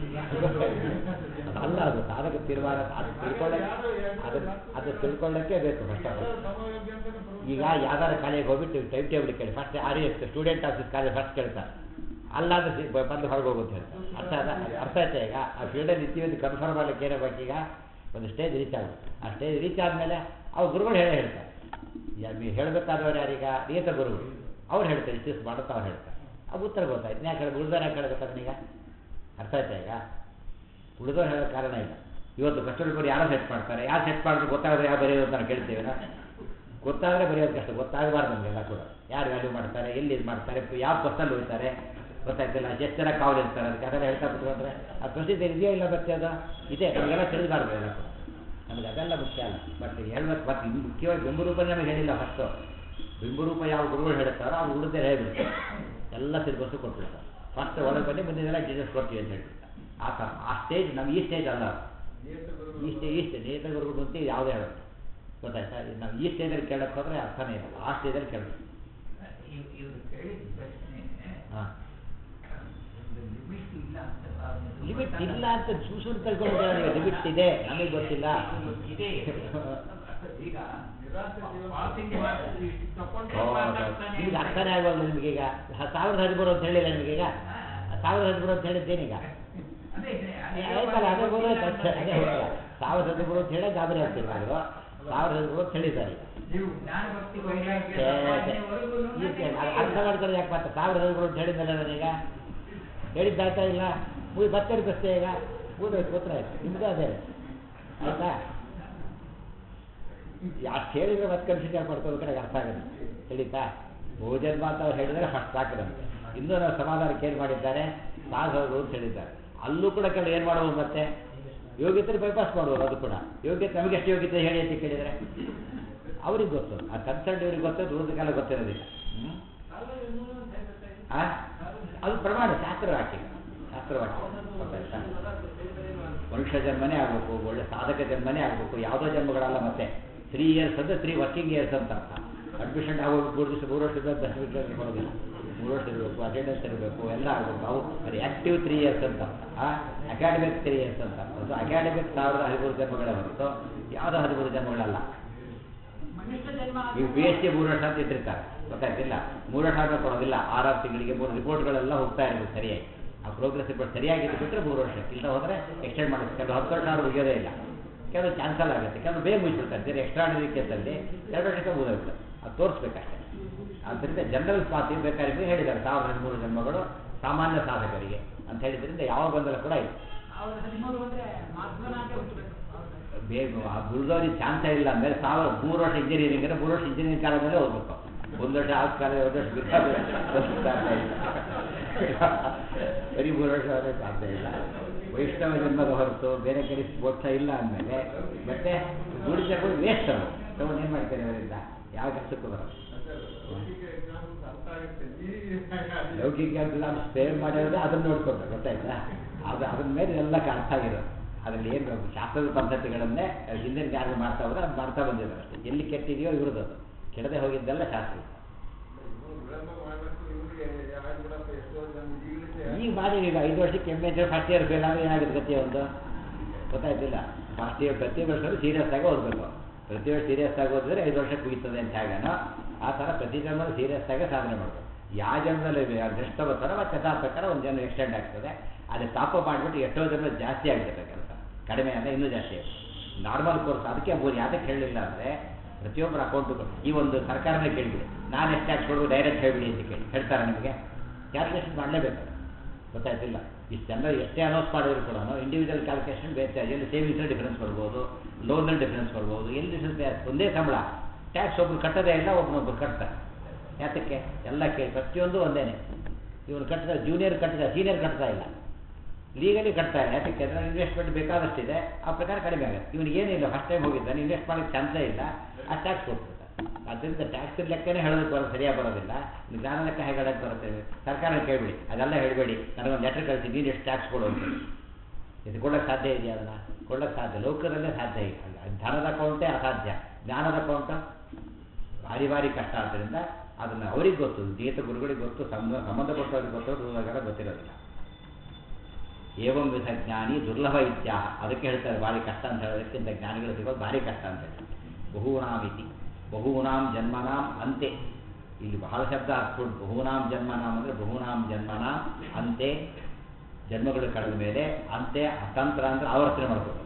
ಅಲ್ಲ ಅದು ಸಾಧಕ ತೀರ್ಮಾನ ಅದು ತಿಳ್ಕೊಳ್ಳೋಕೆ ಅದು ಅದು ತಿಳ್ಕೊಳ್ಳೋಕ್ಕೆ ಬೇಕು ಫಸ್ಟ್ ಆಫ್ ಆಲ್ ಸಮಯೋಗ್ಯ ಅಂತಾನೆ ಬರುತ್ತೆ. ಈಗ ಯಾವ್ದಾದ್ರು ಕಾಲೇಜ್ ಹೋಗ್ಬಿಟ್ಟು ಟೈಮ್ ಟೇಬಲ್ ಕೇಳಿ first R S student office college first ಕೇಳ್ತಾರೆ ಅಲ್ಲಾದ್ರೆ ಸಿ- ಬ- ಬಂದು ಹೊರಗೆ ಹೋಗುತ್ತೆ ಅರ್ಥ ಆಯ್ತಾ ಅರ್ಥ ಆಯ್ತಾ ಈಗ ಆ ಫೀಲ್ಡಲ್ಲಿ ಇದ್ದೀವಿ ಅಂತ ಕನ್ಫರ್ಮ್ ಆಗ್ಲಿಕ್ಕೆ ಏನೇ ಬೇಕೀಗ ಒಂದು ಸ್ಟೇಜ್ ರೀಚ್ ಆಗುತ್ತೆ ಆ ಸ್ಟೇಜ್ ರೀಚ್ ಆದಮೇಲೆ ಅವ್ರು ಗುರುಗಳು ಹೇಳೇ ಹೇಳ್ತಾರೆ ಯಾರು ಹೇಳಬೇಕಾದವ್ರು ಯಾರೀಗ ನಿಯತ ಗುರುಗಳು ಅವ್ರು ಹೇಳ್ತಾರೆ ಇಷ್ಟು ದಿವಸ ಮಾಡುತ್ತಾ ಅವ್ರು ಹೇಳ್ತಾರೆ ಅದು ಉತ್ತರ ಗೊತ್ತಾಯ್ತು ಯಾಕೆ ಹೇಳಿ ಉಳಿದವ್ರು ಯಾಕೆ ಹೇಳ್ಬೇಕು ಈಗ ಅರ್ಥ ಆಯ್ತಾ ಈಗ ಉಳಿದವ್ರು ಹೇಳೋ ಕಾರಣ ಇಲ್ಲ ಇವತ್ತು ಕಷ್ಟಪಟ್ಟು ಯಾರೋ ಸೆಟ್ ಮಾಡ್ತಾರೆ ಯಾರು ಸೆಟ್ ಮಾಡಿದ್ರು ಗೊತ್ತಾಗದ್ರೆ ಯಾವ ಬರೆಯೋದು ಅಂತ ನಾವು ಕೇಳ್ತೀವಿ ಗೊತ್ತಾದರೆ ಬರೆಯೋದು ಕಷ್ಟ ಗೊತ್ತಾಗಬಾರ್ದು ನಮಗೆಲ್ಲ ಕೂಡ ಯಾರು ವ್ಯಾಲ್ಯೂ ಮಾಡ್ತಾರೆ ಎಲ್ಲಿ ಇದು ಮಾಡ್ತಾರೆ ಯಾವ ಬಸ್ಸಲ್ಲಿ ಹೋಗ್ತಾರೆ ಗೊತ್ತಾಗ್ತಿಲ್ಲ ಎಷ್ಟು ಜನ ಕಾವಲು ಇರ್ತಾರೆ ಅದಕ್ಕೆ ಅದೆಲ್ಲ ಹೇಳ್ತಾ ಕೂತ್ಕೊಂಡ್ರೆ ಆ ಪ್ರಸಿದ್ಧಿ ಇದೆಯೋ ಇಲ್ಲ ಮತ್ತೆ ಅದು ಇದೆ ನಮಗೆಲ್ಲ ತಿಳಿಬಾರ್ದು ಎಲ್ಲ ಕೂಡ ನಮಗೆ ಅದೆಲ್ಲ ಮುಖ್ಯ ಅಲ್ಲ ಬಟ್ ಹೇಳ್ಬೇಕು ಮತ್ತೆ ಇನ್ನು ಮುಖ್ಯವಾಗಿ ಬಿಂಬರೂಪ ನಮಗೆ ಹೇಳಿಲ್ಲ ಫಸ್ಟು ಬಿಂಬರೂಪ ಯಾವ ಗುರುಗಳು ಹೇಳ್ತಾರೋ ಅವ್ರು ಉಳಿದೇ ಹೇಳ್ಬಿಡ್ತಾರೆ ಎಲ್ಲ ಸಿಲೆಬಸ್ಸು ಕೊಟ್ಬಿಡ್ತಾರೆ ಫಸ್ಟ್ ಒಳಗೆ ಬನ್ನಿ ಮುಂದಿನೆಲ್ಲ ಡೀಟೇಲ್ಸ್ ಕೊಡ್ತೀವಿ ಅಂತ ಹೇಳ್ಬಿಡ್ತಾರೆ ಆ ಥರ ಆ ಸ್ಟೇಜ್ ನಮ್ಗೆ ಈ ಸ್ಟೇಜ್ ಅಲ್ಲ ಅದು. ನಿಯತ ಈ ಸ್ಟೇ ಈ ಸ್ಟೇ ನೇತ ಗುರುಗಳು ಅಂತ ಯಾವುದೇ ಹೇಳೋದು ಗೊತ್ತಾಯ್ತಾ ಇದು ನಾವು ಈ ಸ್ಟೇಜಲ್ಲಿ ಕೇಳಕ್ಕೆ ಹೋದರೆ ಅರ್ಥನೇ ಇಲ್ಲ ಆ ಸ್ಟೇಜಲ್ಲಿ ಕೇಳಬೇಕು ಇವ್- ಇವ್ರು ಕೇಳಿದ ಪ್ರಶ್ನೆ ಹಾಂ ಒಂದು ಲಿಮಿಟ್ ಇಲ್ಲ ಅಂತ ಅವ್ರು ಲಿಮಿಟ್ ಇಲ್ಲ ಅಂತ ಸೂಸೂರು ತಿಳ್ಕೊಂಡು ಲಿಮಿಟ್ ಇದೆ ನಮಗೆ ಗೊತ್ತಿಲ್ಲ ಇದೆ ಈಗ ನಿರಾಸೆ ಜೀವನ- ಪಾಸಿಂಗ್ ಮಾರ್ಕ್ಸ್ ಇಷ್ಟು ತಗೊಂಡ್ರೆ ಓ, ಮಾತಾಡ್ತಾನೆ ನಿಮ್ಗೆ ಅರ್ಥನೇ ಆಗೋಲ್ಲ ನಿಮಗೀಗ ಸಾವಿರದ ಹದಿಮೂರು ಅಂತ ಹೇಳಿಲ್ಲ ನಿಮಗೀಗ ಸಾವಿರದ ಹದಿಮೂರು ಅಂತ ಹೇಳಿದ್ದೇನೀಗ ಅದೇ ಇದೆ, ಅದೇ ಆಯ್ತಲ್ಲ ಅದೇ ಗೊತ್ತಾಯ್ತು ಅಷ್ಟೇ ಅದೇ ಹೋಗಲ್ಲ ಸಾವಿರದ ಹದಿಮೂರು ಅಂತ ಹೇಳಿ ಗಾಬರಿ ಆಗ್ತಿಲ್ಲ ಅವರು ಸಾವಿರದ ಹದಿಮೂರು ಅಂತ ಹೇಳಿದ್ದಾರೆ ನೀವು ಜ್ಞಾನ ಭಕ್ತಿ ವೈರಾಗ್ಯ ಛೇ, ಛೇ. ಸಂಪಾದನೆವರೆಗೂನು ಈ ಛೇ, ಅದು ಅರ್ಥ ಮಾಡ್ಕೊಳ್ಳೋದು ಯಾಕೆ ಮತ್ತೆ ಸಾವಿರದ ಹದಿಮೂರು ಅಂತ ಹೇಳಿದ್ದಲ್ಲ ನಾನೀಗ ಹೇಳಿದ್ದಾಯ್ತಾ ಇಲ್ಲ ಮುಗಿ ಮತ್ತೆ ಪ್ರಶ್ನೆ ಈಗ ಊದೋಯ್ತು ಗೊತ್ತರ ಆಯ್ತು ನಿಮ್ದು ಅದೇ ಆಯ್ತಾ ಯಾಕೆ ಹೇಳಿದ್ರೆ ಮತ್ತೆ ಕನ್ಫ್ಯೂಷನ್ ಮಾಡ್ಕೋಬೇಕಾದ್ರೆ ಅರ್ಥ ಆಗುತ್ತೆ ತಿಳಿತಾ ಭೋಜನ್ ಮಾತು ಅವ್ರು ಹೇಳಿದ್ರೆ ಫಸ್ಟ್ ಸಾಕದಂತೆ ಇನ್ನೂ ನಾವು ಸಮಾಧಾನಕ್ಕೆ ಏನು ಮಾಡಿದ್ದಾರೆ ಸಾಗೋದು ಅಂತ ಹೇಳಿದ್ದಾರೆ ಅಲ್ಲೂ ಕೂಡ ಕೆಲವು ಏನು ಮಾಡ್ಬೋದು ಮತ್ತೆ ಯೋಗ್ಯತೆ ಬೈಪಾಸ್ ಮಾಡ್ಬೋದು ಅದು ಕೂಡ ಯೋಗ್ಯತೆ ನಮಗೆ ಎಷ್ಟು ಯೋಗ್ಯತೆ ಹೇಳಿ ಅಂತ ಕೇಳಿದರೆ ಅವ್ರಿಗೆ ಗೊತ್ತು ಆ ಕನ್ಸಲ್ಟ್ ಇವ್ರಿಗೆ ಗೊತ್ತು ಉಳಿದ ಕಾಲ ಗೊತ್ತಿರೋದಿಲ್ಲ ಹ್ಞೂ ಆ? ಅದು ಪ್ರಮಾಣ ಶಾಸ್ತ್ರವಾಕ್ಯ ಶಾಸ್ತ್ರವಾಕ್ಯ ಗೊತ್ತಾಯ್ತಾ ಮನುಷ್ಯ ಜನ್ಮನೇ ಆಗಬೇಕು ಒಳ್ಳೆ ಸಾಧಕ ಜನ್ಮನೇ ಆಗಬೇಕು ಯಾವುದೋ ಜನ್ಮಗಳಲ್ಲ ಮತ್ತೆ ತ್ರೀ ಇಯರ್ಸ್ ಅಂದರೆ ತ್ರೀ ವರ್ಕಿಂಗ್ ಇಯರ್ಸ್ ಅಂತ ಅರ್ಥ ಅಡ್ಮಿಷನ್ ಆಗೋದು ಮೂರು ದಿವಸ ಮೂರು ವರ್ಷದ ಸರ್ಟಿಫಿಕೇಟ್ ಕೊಡೋದಿಲ್ಲ ಮೂರು ವರ್ಷ ಇರಬೇಕು ಅಟೆಂಡೆನ್ಸ್ ಇರಬೇಕು ಎಲ್ಲ ಆಗಬೇಕು ಅವು ಅದು ಆ್ಯಕ್ಟಿವ್ ತ್ರೀ ಇಯರ್ಸ್ ಅಂತ ಅರ್ಥ ಅಕಾಡೆಮಿಕ್ ತ್ರೀ ಇಯರ್ಸ್ ಅಂತ ಅರ್ಥ ಅದು ಅಕಾಡೆಮಿಕ್ ಸಾವಿರದ ಹದಿಮೂರು ಜನ್ಮಗಳೇ ಹೊರತು ಯಾವುದೋ ಹದಿಮೂರು ಜನ್ಮಗಳಲ್ಲ ಮನುಷ್ಯ ಜನ್ಮ ನೀವು ಪಿ ಎಚ್ ಡಿ ಮೂರು ವರ್ಷ ಅಂತ ಇಟ್ಟಿರ್ತಾರೆ ಗೊತ್ತಾಯ್ತಿಲ್ಲ ಮೂರು ವರ್ಷ ಆದ್ಮೇಲೆ ಕೊಡೋದಿಲ್ಲ ಆರಾರು ತಿಂಗಳಿಗೆ ಮೂರು ರಿಪೋರ್ಟ್ಗಳೆಲ್ಲ ಹೋಗ್ತಾ ಇರಬೇಕು ಸರಿಯಾಗಿ ಆ ಪ್ರೋಗ್ರೆಸ್ ರಿಪೋರ್ಟ್ ಸರಿಯಾಗಿದ್ದು ಬಿಟ್ಟರೆ ಮೂರು ವರ್ಷ ಇಲ್ಲ ಹೋದರೆ ಎಕ್ಸ್ಟೆಂಡ್ ಮಾಡುತ್ತೆ ಕೆಲವು ಹತ್ತು ವರ್ಷ ಆದ್ರೂ ಮುಗಿಯೋದೇ ಇಲ್ಲ ಕೆಲವು ಕ್ಯಾನ್ಸಲ್ ಆಗುತ್ತೆ ಕೆಲವು ಬೇಗ ಮುಗಿಸ್ಬಿಡ್ತಾರೆ ಬೇರೆ ಎಕ್ಸ್ಟ್ರಾಡಿನರಿ ಕೇಸಲ್ಲಿ ಎರಡು ವರ್ಷಕ್ಕೆ ಮುಗಿದೋಗ್ಬಿಡುತ್ತೆ ಅದು ತೋರಿಸ್ಬೇಕಷ್ಟೇ ಆದ್ದರಿಂದ ಜನರಲ್ ಪಾತಿ ಬೇಕಾದ್ರೆ ಹೇಳಿದ್ದಾರೆ ಸಾವಿರದ ಹದಿಮೂರು ಜನ್ಮಗಳು ಸಾಮಾನ್ಯ ಸಾಧಕರಿಗೆ ಅಂತ ಹೇಳಿದ್ರಿಂದ ಯಾವ ಗೊಂದಲ ಕೂಡ ಇಲ್ಲ ಅವ್ರ ಹದಿಮೂರು ಅಂದ್ರೆ ಮಾಧ್ವನಾಗೆ ಹುಟ್ಟಬೇಕು ಬೇಗ ಆ ಉಳಿದವ್ರಿಗೆ ಚಾನ್ಸೇ ಇಲ್ಲ ಅಂದರೆ ಸಾವಿರ ಮೂರು ವರ್ಷ ಇಂಜಿನಿಯರಿಂಗ್ ಅಂದರೆ ಮೂರು ವರ್ಷ ಇಂಜಿನಿಯರಿಂಗ್ ಕಾಲದಲ್ಲೇ ಹೋಗ್ಬೇಕು ಒಂದು ವರ್ಷ ಆದ ಕಾಲ ಒಂದು ವರ್ಷ ಬಿಟ್ಟಾಗ ಸಾಧ್ಯ ಇಲ್ಲ ಬರೀ ಮೂರು ವರ್ಷ ಆದರೆ ಸಾಧ್ಯ ಇಲ್ಲ ವೈಷ್ಣವ ಜನ್ಮದ ಹೊರತು ಬೇರೆ ಕಡೆ ಮೋಕ್ಷ ಇಲ್ಲ ಅಂದಮೇಲೆ ಮತ್ತೆ ದುಡಿದಗಳು ವೇಸ್ಟ್ ಅವರು ತಗೊಂಡು ಏನು ಮಾಡ್ತಾರೆ ಅವರಿಂದ ಯಾವ ಕೆಲಸಕ್ಕೂ ಬರೋದು ಲೌಕಿಕ ಎಕ್ಸಾಂಪಲ್ಸ್ ಅರ್ಥ ಆಗುತ್ತೆ ಈ ಲೌಕಿಕ ಎಕ್ಸಾಮ್ ಸೇವ್ ಮಾಡಿರೋದೇ ಅದನ್ನು ನೋಡ್ಕೊಂಡು ಗೊತ್ತಾಯ್ತಾ ಅದು ಅದ್ರ ಮೇಲೆ ಎಲ್ಲ ಅರ್ಥ ಆಗಿರೋದು ಅದರಲ್ಲಿ ಏನು ಶಾಸ್ತ್ರದ ಪದ್ಧತಿಗಳನ್ನೇ ಹಿಂದಿನ ಯಾರು ಮಾಡ್ತಾ ಹೋದ್ರೆ ಅದು ಮಾಡ್ತಾ ಬಂದಿದ್ದಾರೆ ಅಷ್ಟೇ ಎಲ್ಲಿ ಕೆಟ್ಟಿದೆಯೋ ಇವ್ರದ್ದು ಅದು ಕೆಡದೆ ಹೋಗಿದ್ದೆಲ್ಲ ಶಾಸ್ತ್ರ ಇವ್ರು ವಿಳಂಬ ಮಾಡ್ಬೇಕು ಇವ್ರಿಗೆ ಯಾರು ಬಿಡಪ್ಪ ಎಷ್ಟೋ ಜನ ಈಗಲೇ ಈಗ ಮಾಡಿ ಈಗ ಐದು ವರ್ಷಕ್ಕೆ M H first year fail ಆದರೆ ಏನಾಗುತ್ತೆ ಗತಿ ಒಂದು ಗೊತ್ತಾಯ್ತಿಲ್ಲ ಫಸ್ಟ್ ಇಯರ್ ಪ್ರತಿ ವರ್ಷವೂ ಸೀರಿಯಸ್ ಆಗಿ ಓದಬೇಕು ಪ್ರತಿ ವರ್ಷ ಸೀರಿಯಸ್ ಆಗಿ ಓದಿದ್ರೆ ಐದು ವರ್ಷ ಕುಗಿತದೆ ಅಂತ ಹೇಗನೋ ಆ ಥರ ಪ್ರತಿ ಜನ್ಮದ ಸೀರಿಯಸ್ ಆಗಿ ಸಾಧನೆ ಮಾಡಬೇಕು ಯಾವ ಜನ್ಮದಲ್ಲಿ ಅದೃಷ್ಟ ಬರ್ತಾರೋ ಮತ್ತೆ ಯಥಾ ಪ್ರಕಾರ ಒಂದು ಜನ ಎಕ್ಸ್ಟೆಂಡ್ ಆಗ್ತದೆ ಅದು ಟಾಪ್ ಮಾಡಿಬಿಟ್ಟು ಎಷ್ಟೋ ಜನ ಜಾಸ್ತಿ ಆಗಿರುತ್ತೆ ಕೆಲಸ ಕಡಿಮೆ ಅಂದರೆ ಇನ್ನೂ ಜಾಸ್ತಿ ಆಗುತ್ತೆ ನಾರ್ಮಲ್ ಕೋರ್ಸ್ ಅದಕ್ಕೆ ಬೋರಿ ಯಾತಕ್ಕೆ ಹೇಳಲಿಲ್ಲ ಅಂದರೆ ಪ್ರತಿಯೊಬ್ಬರ ಅಕೌಂಟು ಈ ಒಂದು ಸರ್ಕಾರನೇ ಕೇಳಿಬಿಡಿ ನಾನು ಎಷ್ಟು ಟ್ಯಾಕ್ಸ್ ಕೊಡಬೇಕು ಡೈರೆಕ್ಟ್ ಹೇಳಿಬಿಡಿ ಅಂತ ಕೇಳಿ ಹೇಳ್ತಾರೆ ನಿಮಗೆ ಕ್ಯಾಲ್ಕುಲೇಷನ್ ಮಾಡಲೇಬೇಕು ಗೊತ್ತಾಯ್ತಿಲ್ಲ ಇಷ್ಟೆಲ್ಲ ಎಷ್ಟೇ ಅನೌನ್ಸ್ ಮಾಡಿದ್ರು ಕೂಡ ಇಂಡಿವಿಜುವಲ್ ಕ್ಯಾಲ್ಕುಲೇಷನ್ ಬೇರೆ ಎಲ್ಲಿ ಸೇವಿಂಗ್ಸಲ್ಲಿ ಡಿಫ್ರೆನ್ಸ್ ಬರ್ಬೋದು ಲೋನಲ್ಲಿ ಡಿಫ್ರೆನ್ಸ್ ಬರ್ಬೋದು ಎಲ್ಲಿ ಡಿಫ್ರೆನ್ಸ್ ಒಂದೇ ಸಂಬಳ ಟ್ಯಾಕ್ಸ್ ಒಬ್ರು ಕಟ್ಟೋದೇ ಇಲ್ಲ ಒಬ್ಬನೊಬ್ರು ಕಟ್ತಾರೆ ಯಾತಕ್ಕೆ ಎಲ್ಲ ಕೇಳಿ ಪ್ರತಿಯೊಂದು ಒಂದೇನೆ ಇವನು ಕಟ್ಟಿದ ಜೂನಿಯರ್ ಕಟ್ಟಿದ ಸೀನಿಯರ್ ಕಟ್ತಾ ಇಲ್ಲ ಲೀಗಲಿ ಕಟ್ತಾ ಇಲ್ಲ ಯಾತಕ್ಕೆ ಅಂದರೆ ಇನ್ವೆಸ್ಟ್ಮೆಂಟ್ ಬೇಕಾದಷ್ಟಿದೆ ಆ ಪ್ರಕಾರ ಕಡಿಮೆ ಆಗುತ್ತೆ ಇವನಿಗೆ ಏನಿಲ್ಲ ಫಸ್ಟ್ ಟೈಮ್ ಹೋಗಿದ್ದಾನೆ ಇನ್ವೆಸ್ಟ್ ಮಾಡೋಕ್ಕೆ ಚಾನ್ಸೇ ಇಲ್ಲ ಆ ಟ್ಯಾಕ್ಸ್ ಕೊಡ್ತಾರೆ ಅದರಿಂದ ಟ್ಯಾಕ್ಸ್ ಲೆಕ್ಕನೇ ಹೇಳೋದಕ್ಕೆ ಬರೋದು ಸರಿಯಾಗಿ ಬರೋದಿಲ್ಲ ಇನ್ನು ಜ್ಞಾನ ಲೆಕ್ಕ ಹೇಗೆ ಹೇಳಕ್ಕೆ ಬರುತ್ತೆ ಸರ್ಕಾರ ಕೇಳಬೇಡಿ ಅದೆಲ್ಲ ಹೇಳಬೇಡಿ ನನಗೊಂದು ಲೆಟ್ರ್ ಕಳಿಸಿ ನೀನು ಎಷ್ಟು ಟ್ಯಾಕ್ಸ್ ಕೊಡು ಅಂತ ಇದು ಕೊಡೋಕ್ಕೆ ಸಾಧ್ಯ ಇದೆಯಾ ಅದನ್ನು ಕೊಡೋಕ್ಕೆ ಸಾಧ್ಯ ಲೋಕದಲ್ಲೇ ಸಾಧ್ಯ ಇಲ್ಲ ಧನದ ಅಕೌಂಟೇ ಅಸಾಧ್ಯ ಜ್ಞಾನದ ಅಕೌಂಟು ಭಾರಿ ಭಾರಿ ಕಷ್ಟ ಆದ್ದರಿಂದ ಅದನ್ನು ಅವ್ರಿಗೆ ಗೊತ್ತು ನಿಯತ ಗುರುಗಳಿಗೆ ಗೊತ್ತು ಸಂಬ ಸಂಬಂಧಪಟ್ಟವ್ರಿಗೆ ಗೊತ್ತು ದೂರಗಾರ ಗೊತ್ತಿರೋದಿಲ್ಲ ಏವಂ ವಿಧ ಜ್ಞಾನಿ ದುರ್ಲಭ ಇತ್ಯಾಹ ಅದಕ್ಕೆ ಹೇಳ್ತಾರೆ ಭಾರಿ ಕಷ್ಟ ಅಂತ ಹೇಳೋದಕ್ಕಿಂತ ಜ್ಞಾನಿಗಳು ಸಿಗೋದು ಭಾರಿ ಕಷ್ಟ ಅಂತ ಹೇಳ್ತಾರೆ ಬಹೂನಾಂ ಇತಿ ಬಹೂನಾಂ ಜನ್ಮನಾಂ ಅಂತೆ ಇಲ್ಲಿ ಬಹಳ ಶಬ್ದ ಹಾಕ್ಬಿಟ್ಟು ಬಹೂನಾಂ ಜನ್ಮನಾಂ ಅಂದರೆ ಬಹೂನಾಂ ಜನ್ಮನಾಂ ಅಂತೆ ಜನ್ಮಗಳು ಕಳೆದ ಮೇಲೆ ಅಂತೆ ಅತಂತ್ರ ಅಂದರೆ ಆವರ್ತನೆ ಮಾಡ್ಬೋದು